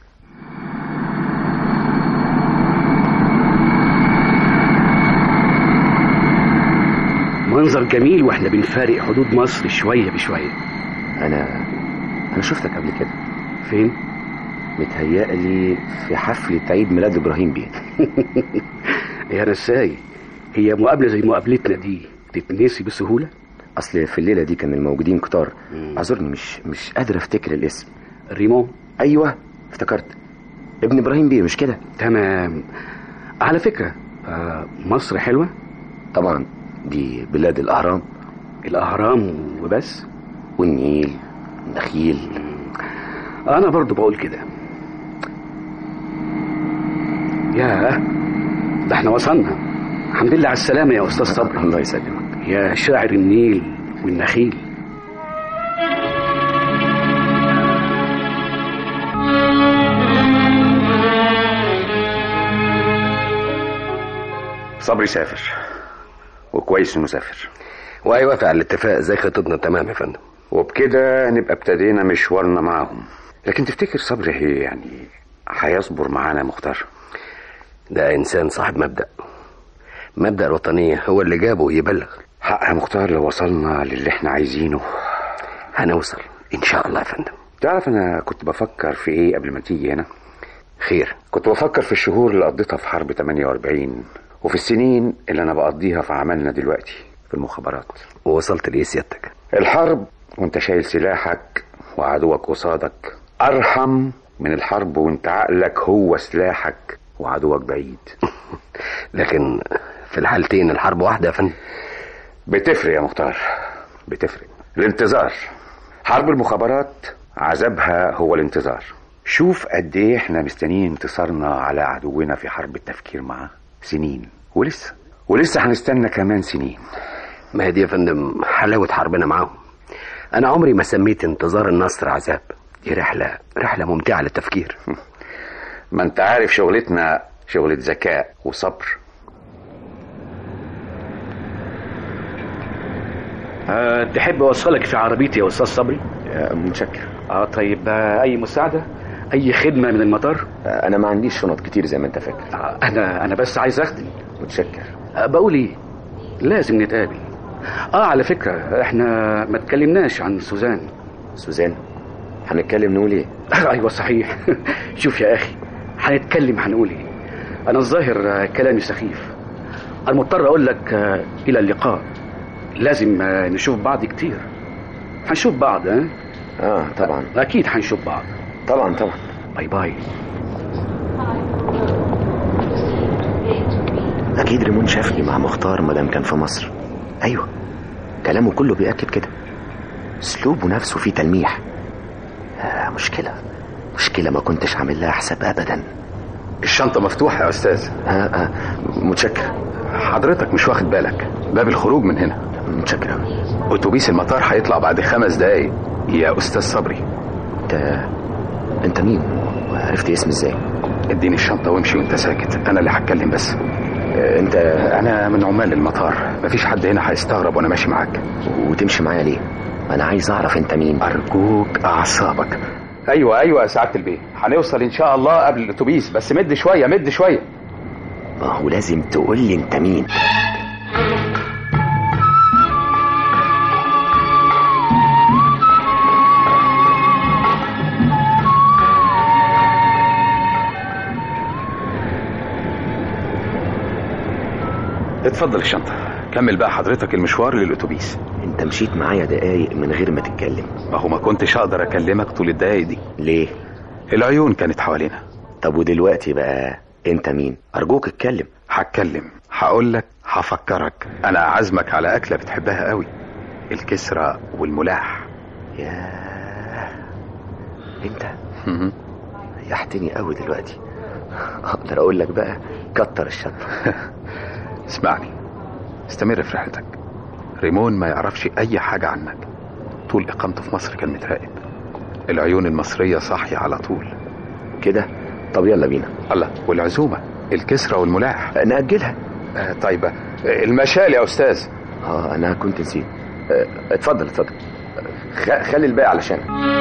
منظر جميل واحنا بنفارق حدود مصر شوية بشوية انا انا شفتك قبل كده فين متهيألي في حفلة عيد ميلاد ابراهيم بيه يا رساي هي مقابلة زي مقابلتنا دي تتنسي بسهولة اصل في الليلة دي كان الموجودين كتار اعذرني مش مش قادر افتكر الاسم ريمون ايوه افتكرت ابن ابراهيم بيه مش كده تمام على فكرة آه مصر حلوة طبعا دي بلاد الاهرام الأهرام وبس والنيل النخيل أنا برضو بقول كده ياه ده احنا وصلنا الحمد لله على السلامة يا أستاذ صبري الله يسلمك يا شاعر النيل والنخيل صبري سافر وكويس انه سافر وهيوافق على الاتفاق زي خطتنا تمام يا فندم وبكده نبقى ابتدينا مشوارنا معاهم لكن تفتكر صبري هي يعني هيصبر معانا مختار ده انسان صاحب مبدأ مبدأ الوطنية هو اللي جابه يبلغ حق يا مختار لو وصلنا للي احنا عايزينه هنوصل ان شاء الله يا فندم تعرف انا كنت بفكر في ايه قبل ما تيجي هنا خير كنت بفكر في الشهور اللي قضيتها في حرب 48 وفي السنين اللي انا بقضيها في عملنا دلوقتي في المخابرات ووصلت لإيه سيادتك الحرب وانت شايل سلاحك وعدوك قصادك ارحم من الحرب وانت عقلك هو سلاحك وعدوك بعيد لكن في الحالتين الحرب واحدة يا فندم بتفرق يا مختار بتفرق الانتظار حرب المخابرات عذابها هو الانتظار شوف قد ايه احنا مستنيين انتصارنا على عدونا في حرب التفكير معاه سنين ولسه ولسه هنستنى كمان سنين ما هي دي يا فندم حلاوة حربنا معاهم أنا عمري ما سميت انتظار النصر عذاب دي رحلة رحلة ممتعة للتفكير ما انت عارف شغلتنا شغلة ذكاء وصبر أه تحب اوصلك في عربيتي يا استاذ صبري متشكر اه طيب آه، اي مساعده اي خدمه من المطار انا ما عنديش شنط كتير زي ما انت فاكر آه، انا انا بس عايز اخدم متشكر أه بقول ايه لازم نتقابل اه على فكره احنا ما اتكلمناش عن سوزان سوزان هنتكلم نقول ايه ايوه صحيح شوف يا اخي هنتكلم هنقول ايه انا الظاهر آه، كلامي سخيف انا مضطر اقول لك آه، الى اللقاء لازم آه، نشوف بعض كتير هنشوف بعض ها اه طبعا اكيد هنشوف بعض طبعا طبعا باي باي اكيد ريمون شافني مع مختار مادام كان في مصر ايوه كلامه كله بيأكد كده اسلوبه نفسه فيه تلميح آه مشكلة مشكلة ما كنتش عامل لها حساب ابدا الشنطة مفتوحة يا أستاذ آه آه متشكر حضرتك مش واخد بالك باب الخروج من هنا متشكر أتوبيس المطار هيطلع بعد خمس دقايق يا أستاذ صبري انت انت مين وعرفت اسمي ازاي اديني الشنطة وامشي وانت ساكت أنا اللي هتكلم بس آه انت أنا من عمال المطار مفيش حد هنا هيستغرب وأنا ماشي معاك وتمشي معايا ليه انا عايز اعرف انت مين أرجوك أعصابك أيوة أيوة يا سعادة البيه هنوصل إن شاء الله قبل الأتوبيس بس مد شوية مد شوية ما هو لازم تقول لي انت مين اتفضل الشنطة كمل بقى حضرتك المشوار للأتوبيس انت مشيت معايا دقايق من غير ما تتكلم ما هو ما كنتش أقدر أكلمك طول الدقايق دي ليه العيون كانت حوالينا طب ودلوقتي بقى انت مين ارجوك اتكلم هتكلم هقول لك هفكرك انا عازمك على اكله بتحبها قوي الكسرة والملاح ياه انت ريحتني قوي دلوقتي اقدر اقول لك بقى كتر الشطه اسمعني استمر في رحلتك ريمون ما يعرفش اي حاجة عنك طول اقامته في مصر كان متراقب العيون المصرية صاحية على طول كده طب يلا بينا الله والعزومة الكسرة والملاح نأجلها آه طيب آه، المشال يا استاذ اه انا كنت نسيت آه، اتفضل اتفضل خ- خلي الباقي علشان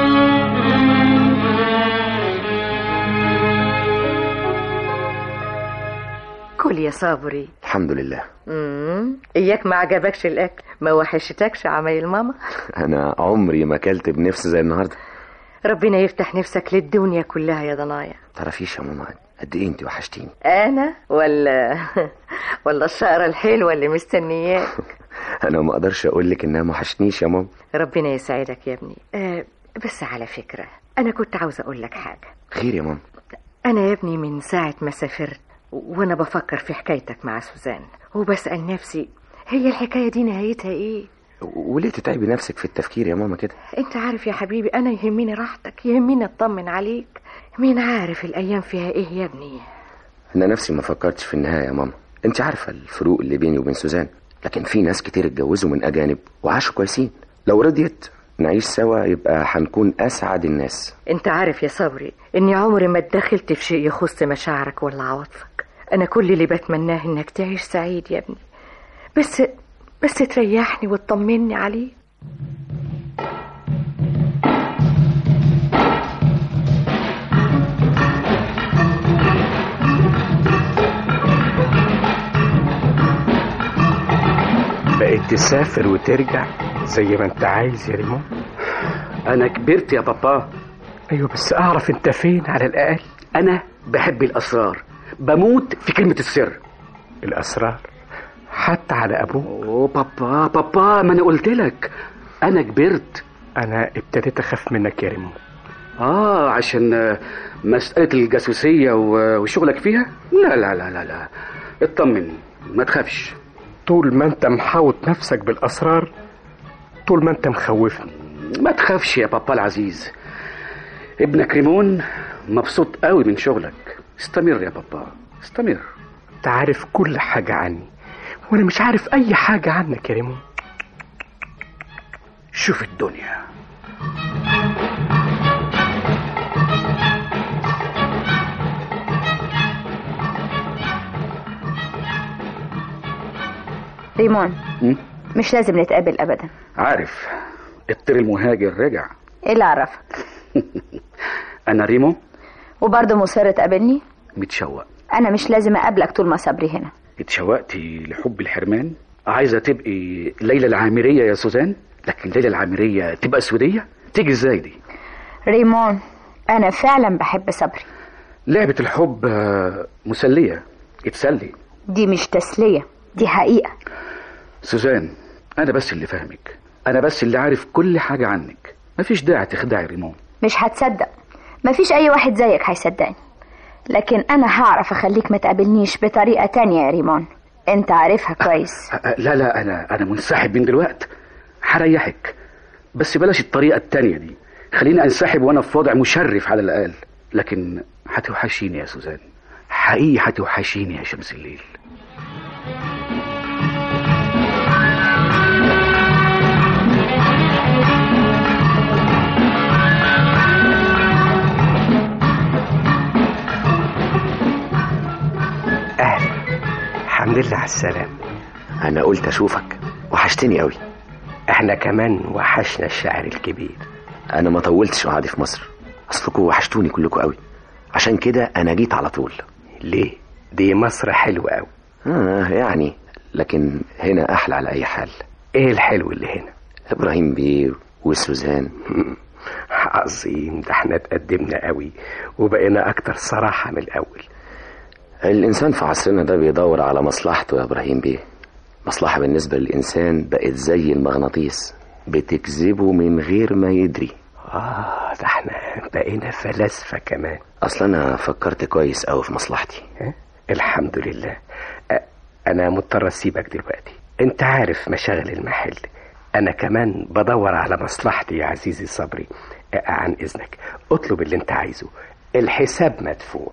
كل يا صابري الحمد لله امم اياك ما عجبكش الاكل ما وحشتكش عمايل ماما انا عمري ما اكلت بنفس زي النهارده ربنا يفتح نفسك للدنيا كلها يا ضنايا تعرفيش يا ماما قد ايه انت وحشتيني انا ولا ولا الشقرة الحلوة اللي مستنياك انا ما اقدرش اقول لك انها ما وحشتنيش يا ماما ربنا يسعدك يا ابني أه بس على فكرة انا كنت عاوزة اقول لك حاجة خير يا ماما انا يا ابني من ساعة ما سافرت وانا بفكر في حكايتك مع سوزان وبسأل نفسي هي الحكاية دي نهايتها ايه وليه تتعبي نفسك في التفكير يا ماما كده انت عارف يا حبيبي انا يهمني راحتك يهمني اطمن عليك مين عارف الايام فيها ايه يا ابني انا نفسي ما فكرتش في النهايه يا ماما انت عارفه الفروق اللي بيني وبين سوزان لكن في ناس كتير اتجوزوا من اجانب وعاشوا كويسين لو رضيت نعيش سوا يبقى هنكون اسعد الناس انت عارف يا صبري اني عمري ما اتدخلت في شيء يخص مشاعرك ولا عواطفك أنا كل اللي بتمناه إنك تعيش سعيد يا ابني بس بس تريحني وتطمني عليه بقيت تسافر وترجع زي ما انت عايز يا ريمون انا كبرت يا بابا ايوه بس اعرف انت فين على الاقل انا بحب الاسرار بموت في كلمه السر الاسرار حتى على ابوه اوه بابا بابا ما انا قلت لك انا كبرت انا ابتديت اخاف منك يا ريمون اه عشان آه، مساله الجاسوسيه و- وشغلك فيها لا لا لا لا لا اطمن ما تخافش طول ما انت محاوط نفسك بالاسرار طول ما انت مخوفني ما تخافش يا بابا العزيز ابنك ريمون مبسوط قوي من شغلك استمر يا بابا استمر انت عارف كل حاجة عني وانا مش عارف اي حاجة عنك يا ريمون شوف الدنيا ريمون م? مش لازم نتقابل ابدا عارف الطير المهاجر رجع ايه اللي اعرفك انا ريمو وبرضه مصر تقابلني متشوق انا مش لازم اقابلك طول ما صبري هنا اتشوقتي لحب الحرمان عايزه تبقي ليلى العامريه يا سوزان لكن ليلى العامريه تبقى سوديه تيجي ازاي دي ريمون انا فعلا بحب صبري لعبه الحب آه، مسليه اتسلي دي مش تسلية دي حقيقة سوزان انا بس اللي فاهمك انا بس اللي عارف كل حاجه عنك مفيش داعي تخدعي ريمون مش هتصدق مفيش اي واحد زيك هيصدقني لكن انا هعرف اخليك ما تقابلنيش بطريقة تانية يا ريمون انت عارفها كويس أه، لا لا انا انا منسحب من دلوقت هريحك بس بلاش الطريقه التانية دي خليني انسحب وانا في وضع مشرف على الاقل لكن هتوحشيني يا سوزان حقيقي هتوحشيني يا شمس الليل اهلا الحمد لله على السلامة انا قلت اشوفك وحشتني قوي احنا كمان وحشنا الشاعر الكبير انا ما طولتش قعدي في مصر اصلكم وحشتوني كلكم قوي عشان كده انا جيت على طول ليه دي مصر حلوة قوي آه يعني لكن هنا احلى على اي حال ايه الحلو اللي هنا ابراهيم بيه وسوزان عظيم ده احنا اتقدمنا قوي وبقينا اكتر صراحة من الاول الانسان في عصرنا ده بيدور على مصلحته يا ابراهيم بيه مصلحة بالنسبة للإنسان بقت زي المغناطيس بتجذبه من غير ما يدري اه ده احنا بقينا فلاسفة كمان أصلا أنا فكرت كويس أوي في مصلحتي اه؟ الحمد لله اه أنا مضطر أسيبك دلوقتي أنت عارف مشاغل المحل أنا كمان بدور على مصلحتي يا عزيزي صبري اه عن إذنك اطلب اللي أنت عايزه الحساب مدفوع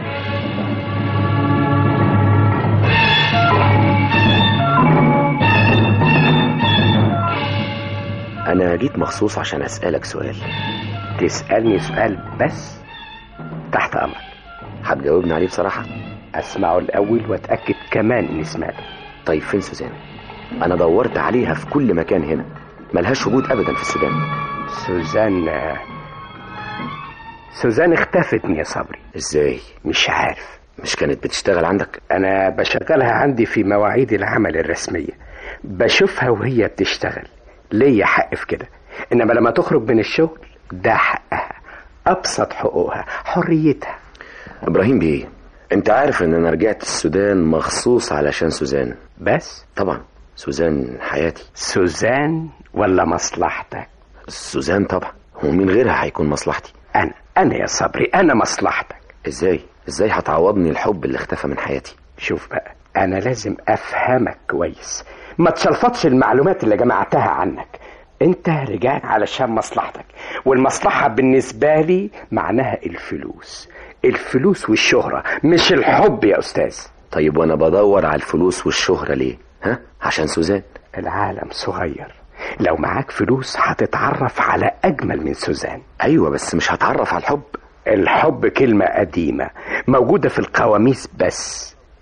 أنا جيت مخصوص عشان أسألك سؤال تسألني سؤال بس تحت أمرك هتجاوبني عليه بصراحة أسمعه الأول وأتأكد كمان إني سمعته طيب فين سوزان أنا دورت عليها في كل مكان هنا ملهاش وجود أبدا في السودان سوزان سوزان اختفتني يا صبري ازاي مش عارف مش كانت بتشتغل عندك انا بشغلها عندي في مواعيد العمل الرسميه بشوفها وهي بتشتغل ليا حق في كده انما لما تخرج من الشغل ده حقها ابسط حقوقها حريتها ابراهيم بيه انت عارف ان انا رجعت السودان مخصوص علشان سوزان بس طبعا سوزان حياتي سوزان ولا مصلحتك سوزان طبعا ومين غيرها هيكون مصلحتي انا انا يا صبري انا مصلحتك ازاي ازاي هتعوضني الحب اللي اختفى من حياتي شوف بقى انا لازم افهمك كويس ما تشلفطش المعلومات اللي جمعتها عنك انت رجعت علشان مصلحتك والمصلحة بالنسبة لي معناها الفلوس الفلوس والشهرة مش الحب يا استاذ طيب وانا بدور على الفلوس والشهرة ليه ها عشان سوزان العالم صغير لو معاك فلوس هتتعرف على اجمل من سوزان ايوه بس مش هتعرف على الحب الحب كلمة قديمة موجودة في القواميس بس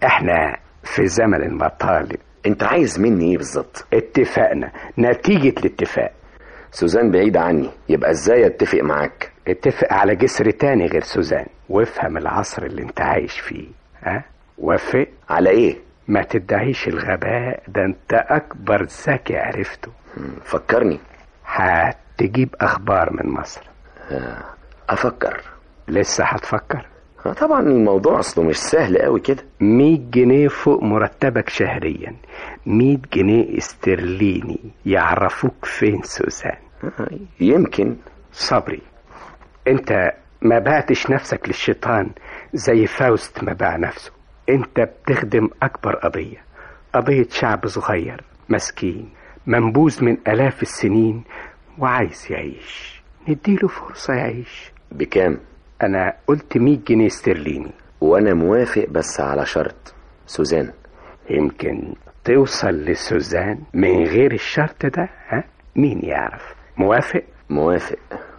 احنا في زمن المطالب انت عايز مني ايه بالظبط اتفقنا نتيجة الاتفاق سوزان بعيدة عني يبقى ازاي اتفق معاك اتفق على جسر تاني غير سوزان وافهم العصر اللي انت عايش فيه ها وافق على ايه ما تدعيش الغباء ده انت اكبر ذكي عرفته فكرني هتجيب اخبار من مصر افكر لسه هتفكر آه طبعا الموضوع اصله مش سهل قوي كده 100 جنيه فوق مرتبك شهريا 100 جنيه استرليني يعرفوك فين سوزان يمكن صبري انت ما بعتش نفسك للشيطان زي فاوست ما باع نفسه انت بتخدم اكبر قضية قضية شعب صغير مسكين منبوذ من الاف السنين وعايز يعيش نديله فرصة يعيش بكام انا قلت 100 جنيه استرليني وانا موافق بس على شرط سوزان يمكن توصل لسوزان من غير الشرط ده ها مين يعرف موافق موافق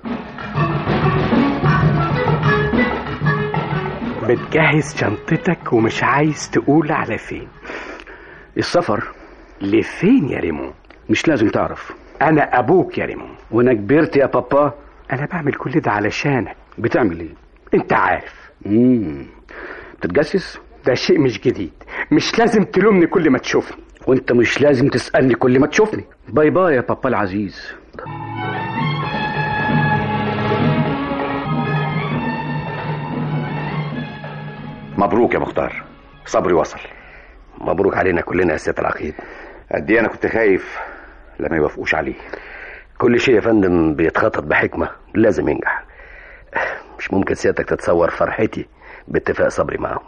بتجهز شنطتك ومش عايز تقول على فين السفر لفين يا ريمون مش لازم تعرف انا ابوك يا ريمون وانا كبرت يا بابا انا بعمل كل ده علشانك بتعمل ايه انت عارف امم بتتجسس ده شيء مش جديد مش لازم تلومني كل ما تشوفني وانت مش لازم تسألني كل ما تشوفني باي باي يا بابا العزيز مبروك يا مختار صبري وصل مبروك علينا كلنا يا سيادة العقيد قد ايه انا كنت خايف لما يوافقوش عليه كل شيء يا فندم بيتخطط بحكمة لازم ينجح مش ممكن سيادتك تتصور فرحتي باتفاق صبري معاهم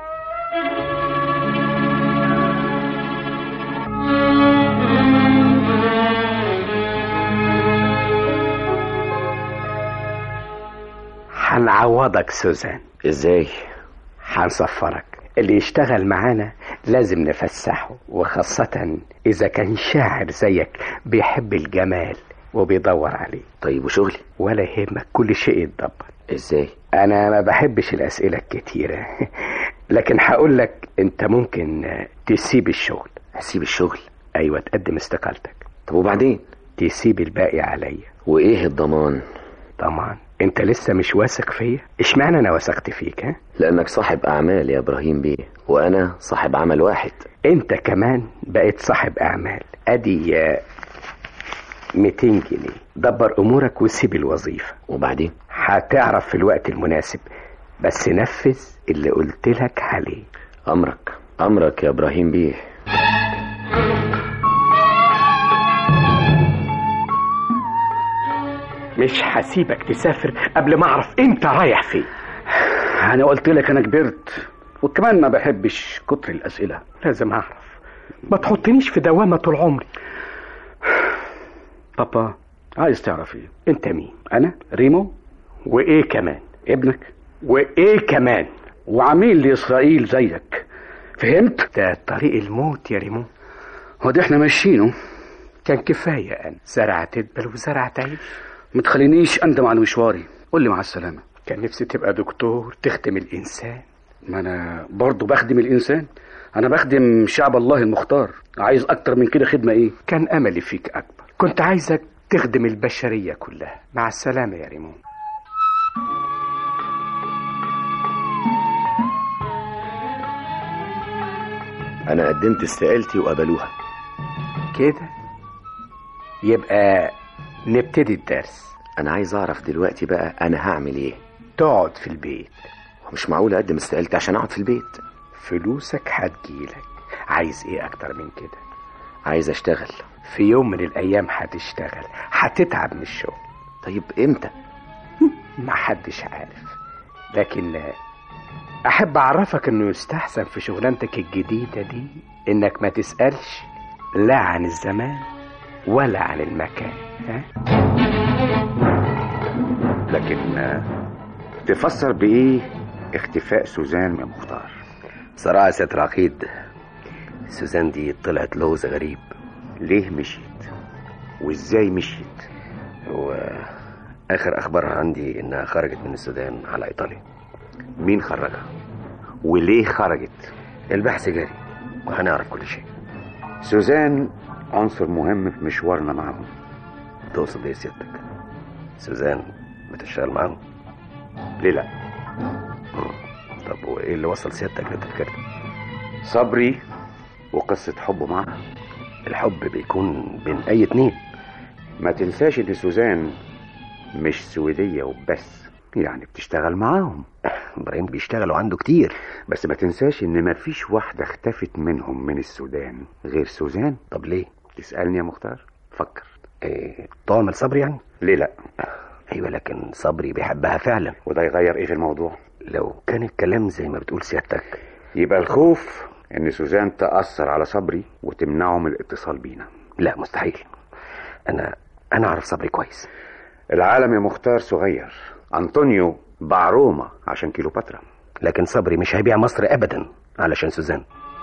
هنعوضك سوزان ازاي هنسفرك اللي يشتغل معانا لازم نفسحه وخاصة إذا كان شاعر زيك بيحب الجمال وبيدور عليه طيب وشغلي ولا يهمك كل شيء يتدبر ازاي أنا ما بحبش الأسئلة الكتيرة لكن هقول لك أنت ممكن تسيب الشغل هسيب الشغل أيوة تقدم استقالتك طب وبعدين تسيب الباقي عليا وايه الضمان طبعا انت لسه مش واثق فيا اشمعنى انا وثقت فيك ها لانك صاحب اعمال يا ابراهيم بيه وانا صاحب عمل واحد انت كمان بقيت صاحب اعمال ادي آه، 200 جنيه دبر امورك وسيب الوظيفه وبعدين هتعرف في الوقت المناسب بس نفذ اللي قلت لك عليه امرك امرك يا ابراهيم بيه مش هسيبك تسافر قبل ما اعرف انت رايح فين انا قلت لك انا كبرت وكمان ما بحبش كتر الاسئله لازم اعرف ما تحطنيش في دوامه طول عمري بابا عايز تعرف ايه انت مين انا ريمو وايه كمان ابنك وايه كمان وعميل لاسرائيل زيك فهمت ده طريق الموت يا ريمون هو ده احنا ماشيينه كان كفايه انا زرع تدبل وزرع تعيش ما تخلينيش اندم على مشواري قول لي مع السلامه كان نفسي تبقى دكتور تخدم الانسان ما انا برضه بخدم الانسان انا بخدم شعب الله المختار عايز اكتر من كده خدمه ايه كان املي فيك اكبر كنت عايزك تخدم البشريه كلها مع السلامه يا ريمون انا قدمت استقالتي وقبلوها كده يبقى نبتدي الدرس انا عايز اعرف دلوقتي بقى انا هعمل ايه تقعد في البيت مش معقول اقدم استقالتي عشان اقعد في البيت فلوسك هتجيلك عايز ايه اكتر من كده عايز اشتغل في يوم من الايام هتشتغل هتتعب من الشغل طيب امتى ما حدش عارف لكن احب اعرفك انه يستحسن في شغلانتك الجديدة دي انك ما تسألش لا عن الزمان ولا عن المكان ها؟ لكن آه، تفسر بايه اختفاء سوزان يا مختار صراحة يا سيادة العقيد سوزان دي طلعت لغز غريب ليه مشيت وازاي مشيت هو آخر أخبارها عندي إنها خرجت من السودان على إيطاليا مين خرجها وليه خرجت البحث جاري وهنعرف كل شيء سوزان عنصر مهم في مشوارنا معهم تقصد ايه سيادتك سوزان بتشتغل معاهم ليه لا طب وايه اللي وصل سيادتك للتفكير ده صبري وقصة حبه معها الحب بيكون بين اي اتنين ما تنساش ان سوزان مش سويدية وبس يعني بتشتغل معاهم ابراهيم بيشتغل وعنده كتير بس ما تنساش ان ما فيش واحدة اختفت منهم من السودان غير سوزان طب ليه تسألني يا مختار فكر إيه طعم صبري يعني ليه لا ايوه لكن صبري بيحبها فعلا وده يغير ايه في الموضوع لو كان الكلام زي ما بتقول سيادتك يبقى الخوف ان سوزان تأثر على صبري وتمنعه من الاتصال بينا لا مستحيل انا انا اعرف صبري كويس العالم يا مختار صغير انطونيو باع روما عشان كيلوباترا لكن صبري مش هيبيع مصر ابدا علشان سوزان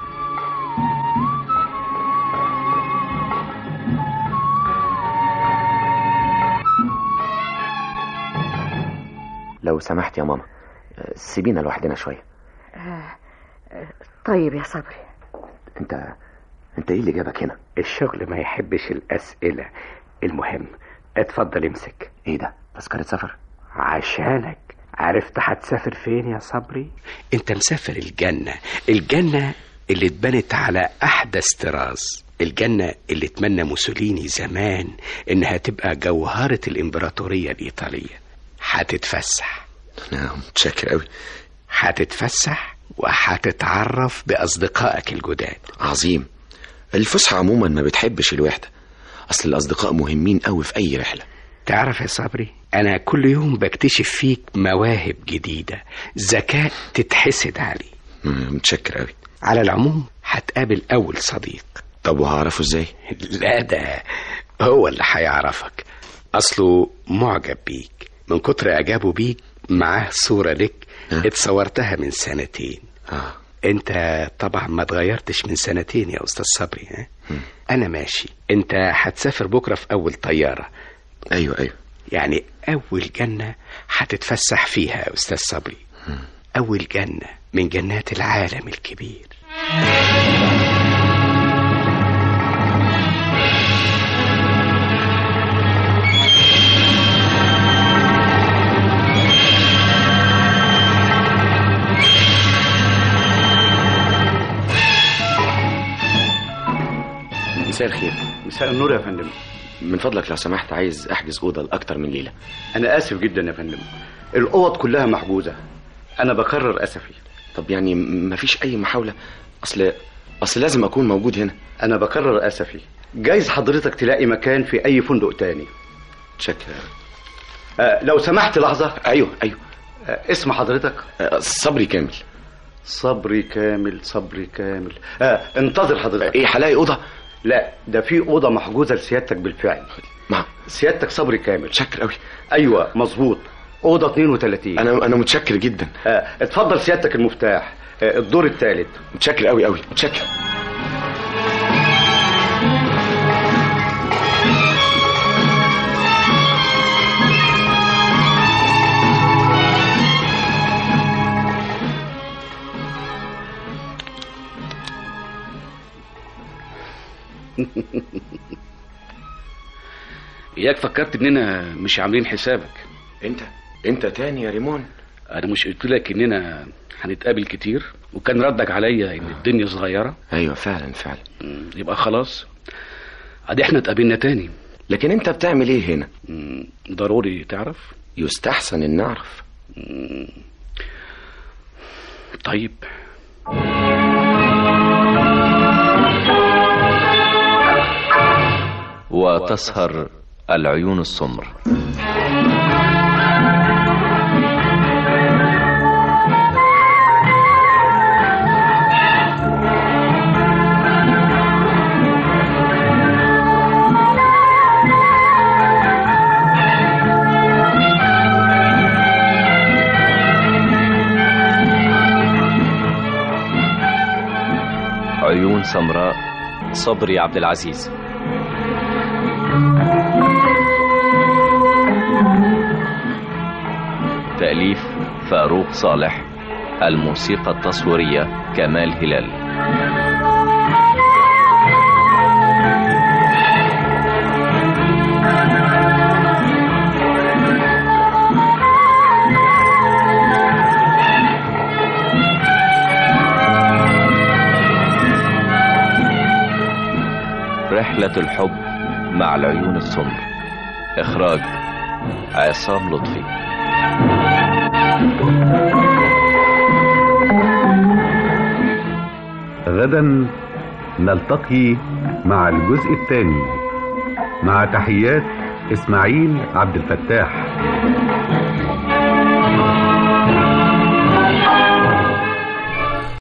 لو سمحت يا ماما سيبينا لوحدنا شوية آه، آه، طيب يا صبري انت انت ايه اللي جابك هنا الشغل ما يحبش الأسئلة المهم اتفضل امسك ايه ده تذكرة سفر عشانك عرفت هتسافر فين يا صبري انت مسافر الجنة الجنة اللي اتبنت على احدث طراز الجنة اللي اتمنى موسوليني زمان انها تبقى جوهرة الامبراطورية الايطالية هتتفسح نعم متشكر قوي هتتفسح وهتتعرف باصدقائك الجداد عظيم الفسحة عموما ما بتحبش الوحدة اصل الاصدقاء مهمين قوي في اي رحلة تعرف يا صبري انا كل يوم بكتشف فيك مواهب جديدة ذكاء تتحسد عليه متشكر قوي على العموم هتقابل اول صديق طب وهعرفه ازاي لا ده هو اللي هيعرفك اصله معجب بيك من كتر اعجابه بيك معاه صورة لك اتصورتها من سنتين آه. انت طبعا ما اتغيرتش من سنتين يا استاذ صبري ها؟ انا ماشي انت هتسافر بكرة في اول طيارة ايوه ايوه يعني اول جنة هتتفسح فيها يا استاذ صبري اول جنة من جنات العالم الكبير مساء الخير مساء النور يا فندم من فضلك لو سمحت عايز احجز اوضه لاكتر من ليله انا اسف جدا يا فندم الاوض كلها محجوزه انا بكرر اسفي طب يعني مفيش اي محاوله اصل اصل لازم اكون موجود هنا انا بكرر اسفي جايز حضرتك تلاقي مكان في اي فندق تاني شكرا آه لو سمحت لحظه ايوه ايوه آه اسم حضرتك آه صبري كامل صبري كامل صبري كامل آه انتظر حضرتك ايه هلاقي اوضه لا ده في اوضه محجوزه لسيادتك بالفعل مع سيادتك صبري كامل شكر قوي ايوه مظبوط اوضه 32 انا انا متشكر جدا آه اتفضل سيادتك المفتاح آه الدور الثالث متشكر قوي قوي متشكر اياك فكرت اننا مش عاملين حسابك انت انت تاني يا ريمون انا مش قلت لك اننا هنتقابل كتير وكان ردك عليا ان الدنيا صغيره ايوه فعلا فعلا مم، يبقى خلاص ادي احنا اتقابلنا تاني لكن انت بتعمل ايه هنا مم، ضروري تعرف يستحسن ان نعرف مم، طيب وتسهر العيون السمر عيون سمراء صبري عبد العزيز تأليف فاروق صالح الموسيقى التصويرية كمال هلال رحلة الحب مع العيون السمر إخراج عصام لطفي غدا نلتقي مع الجزء الثاني مع تحيات اسماعيل عبد الفتاح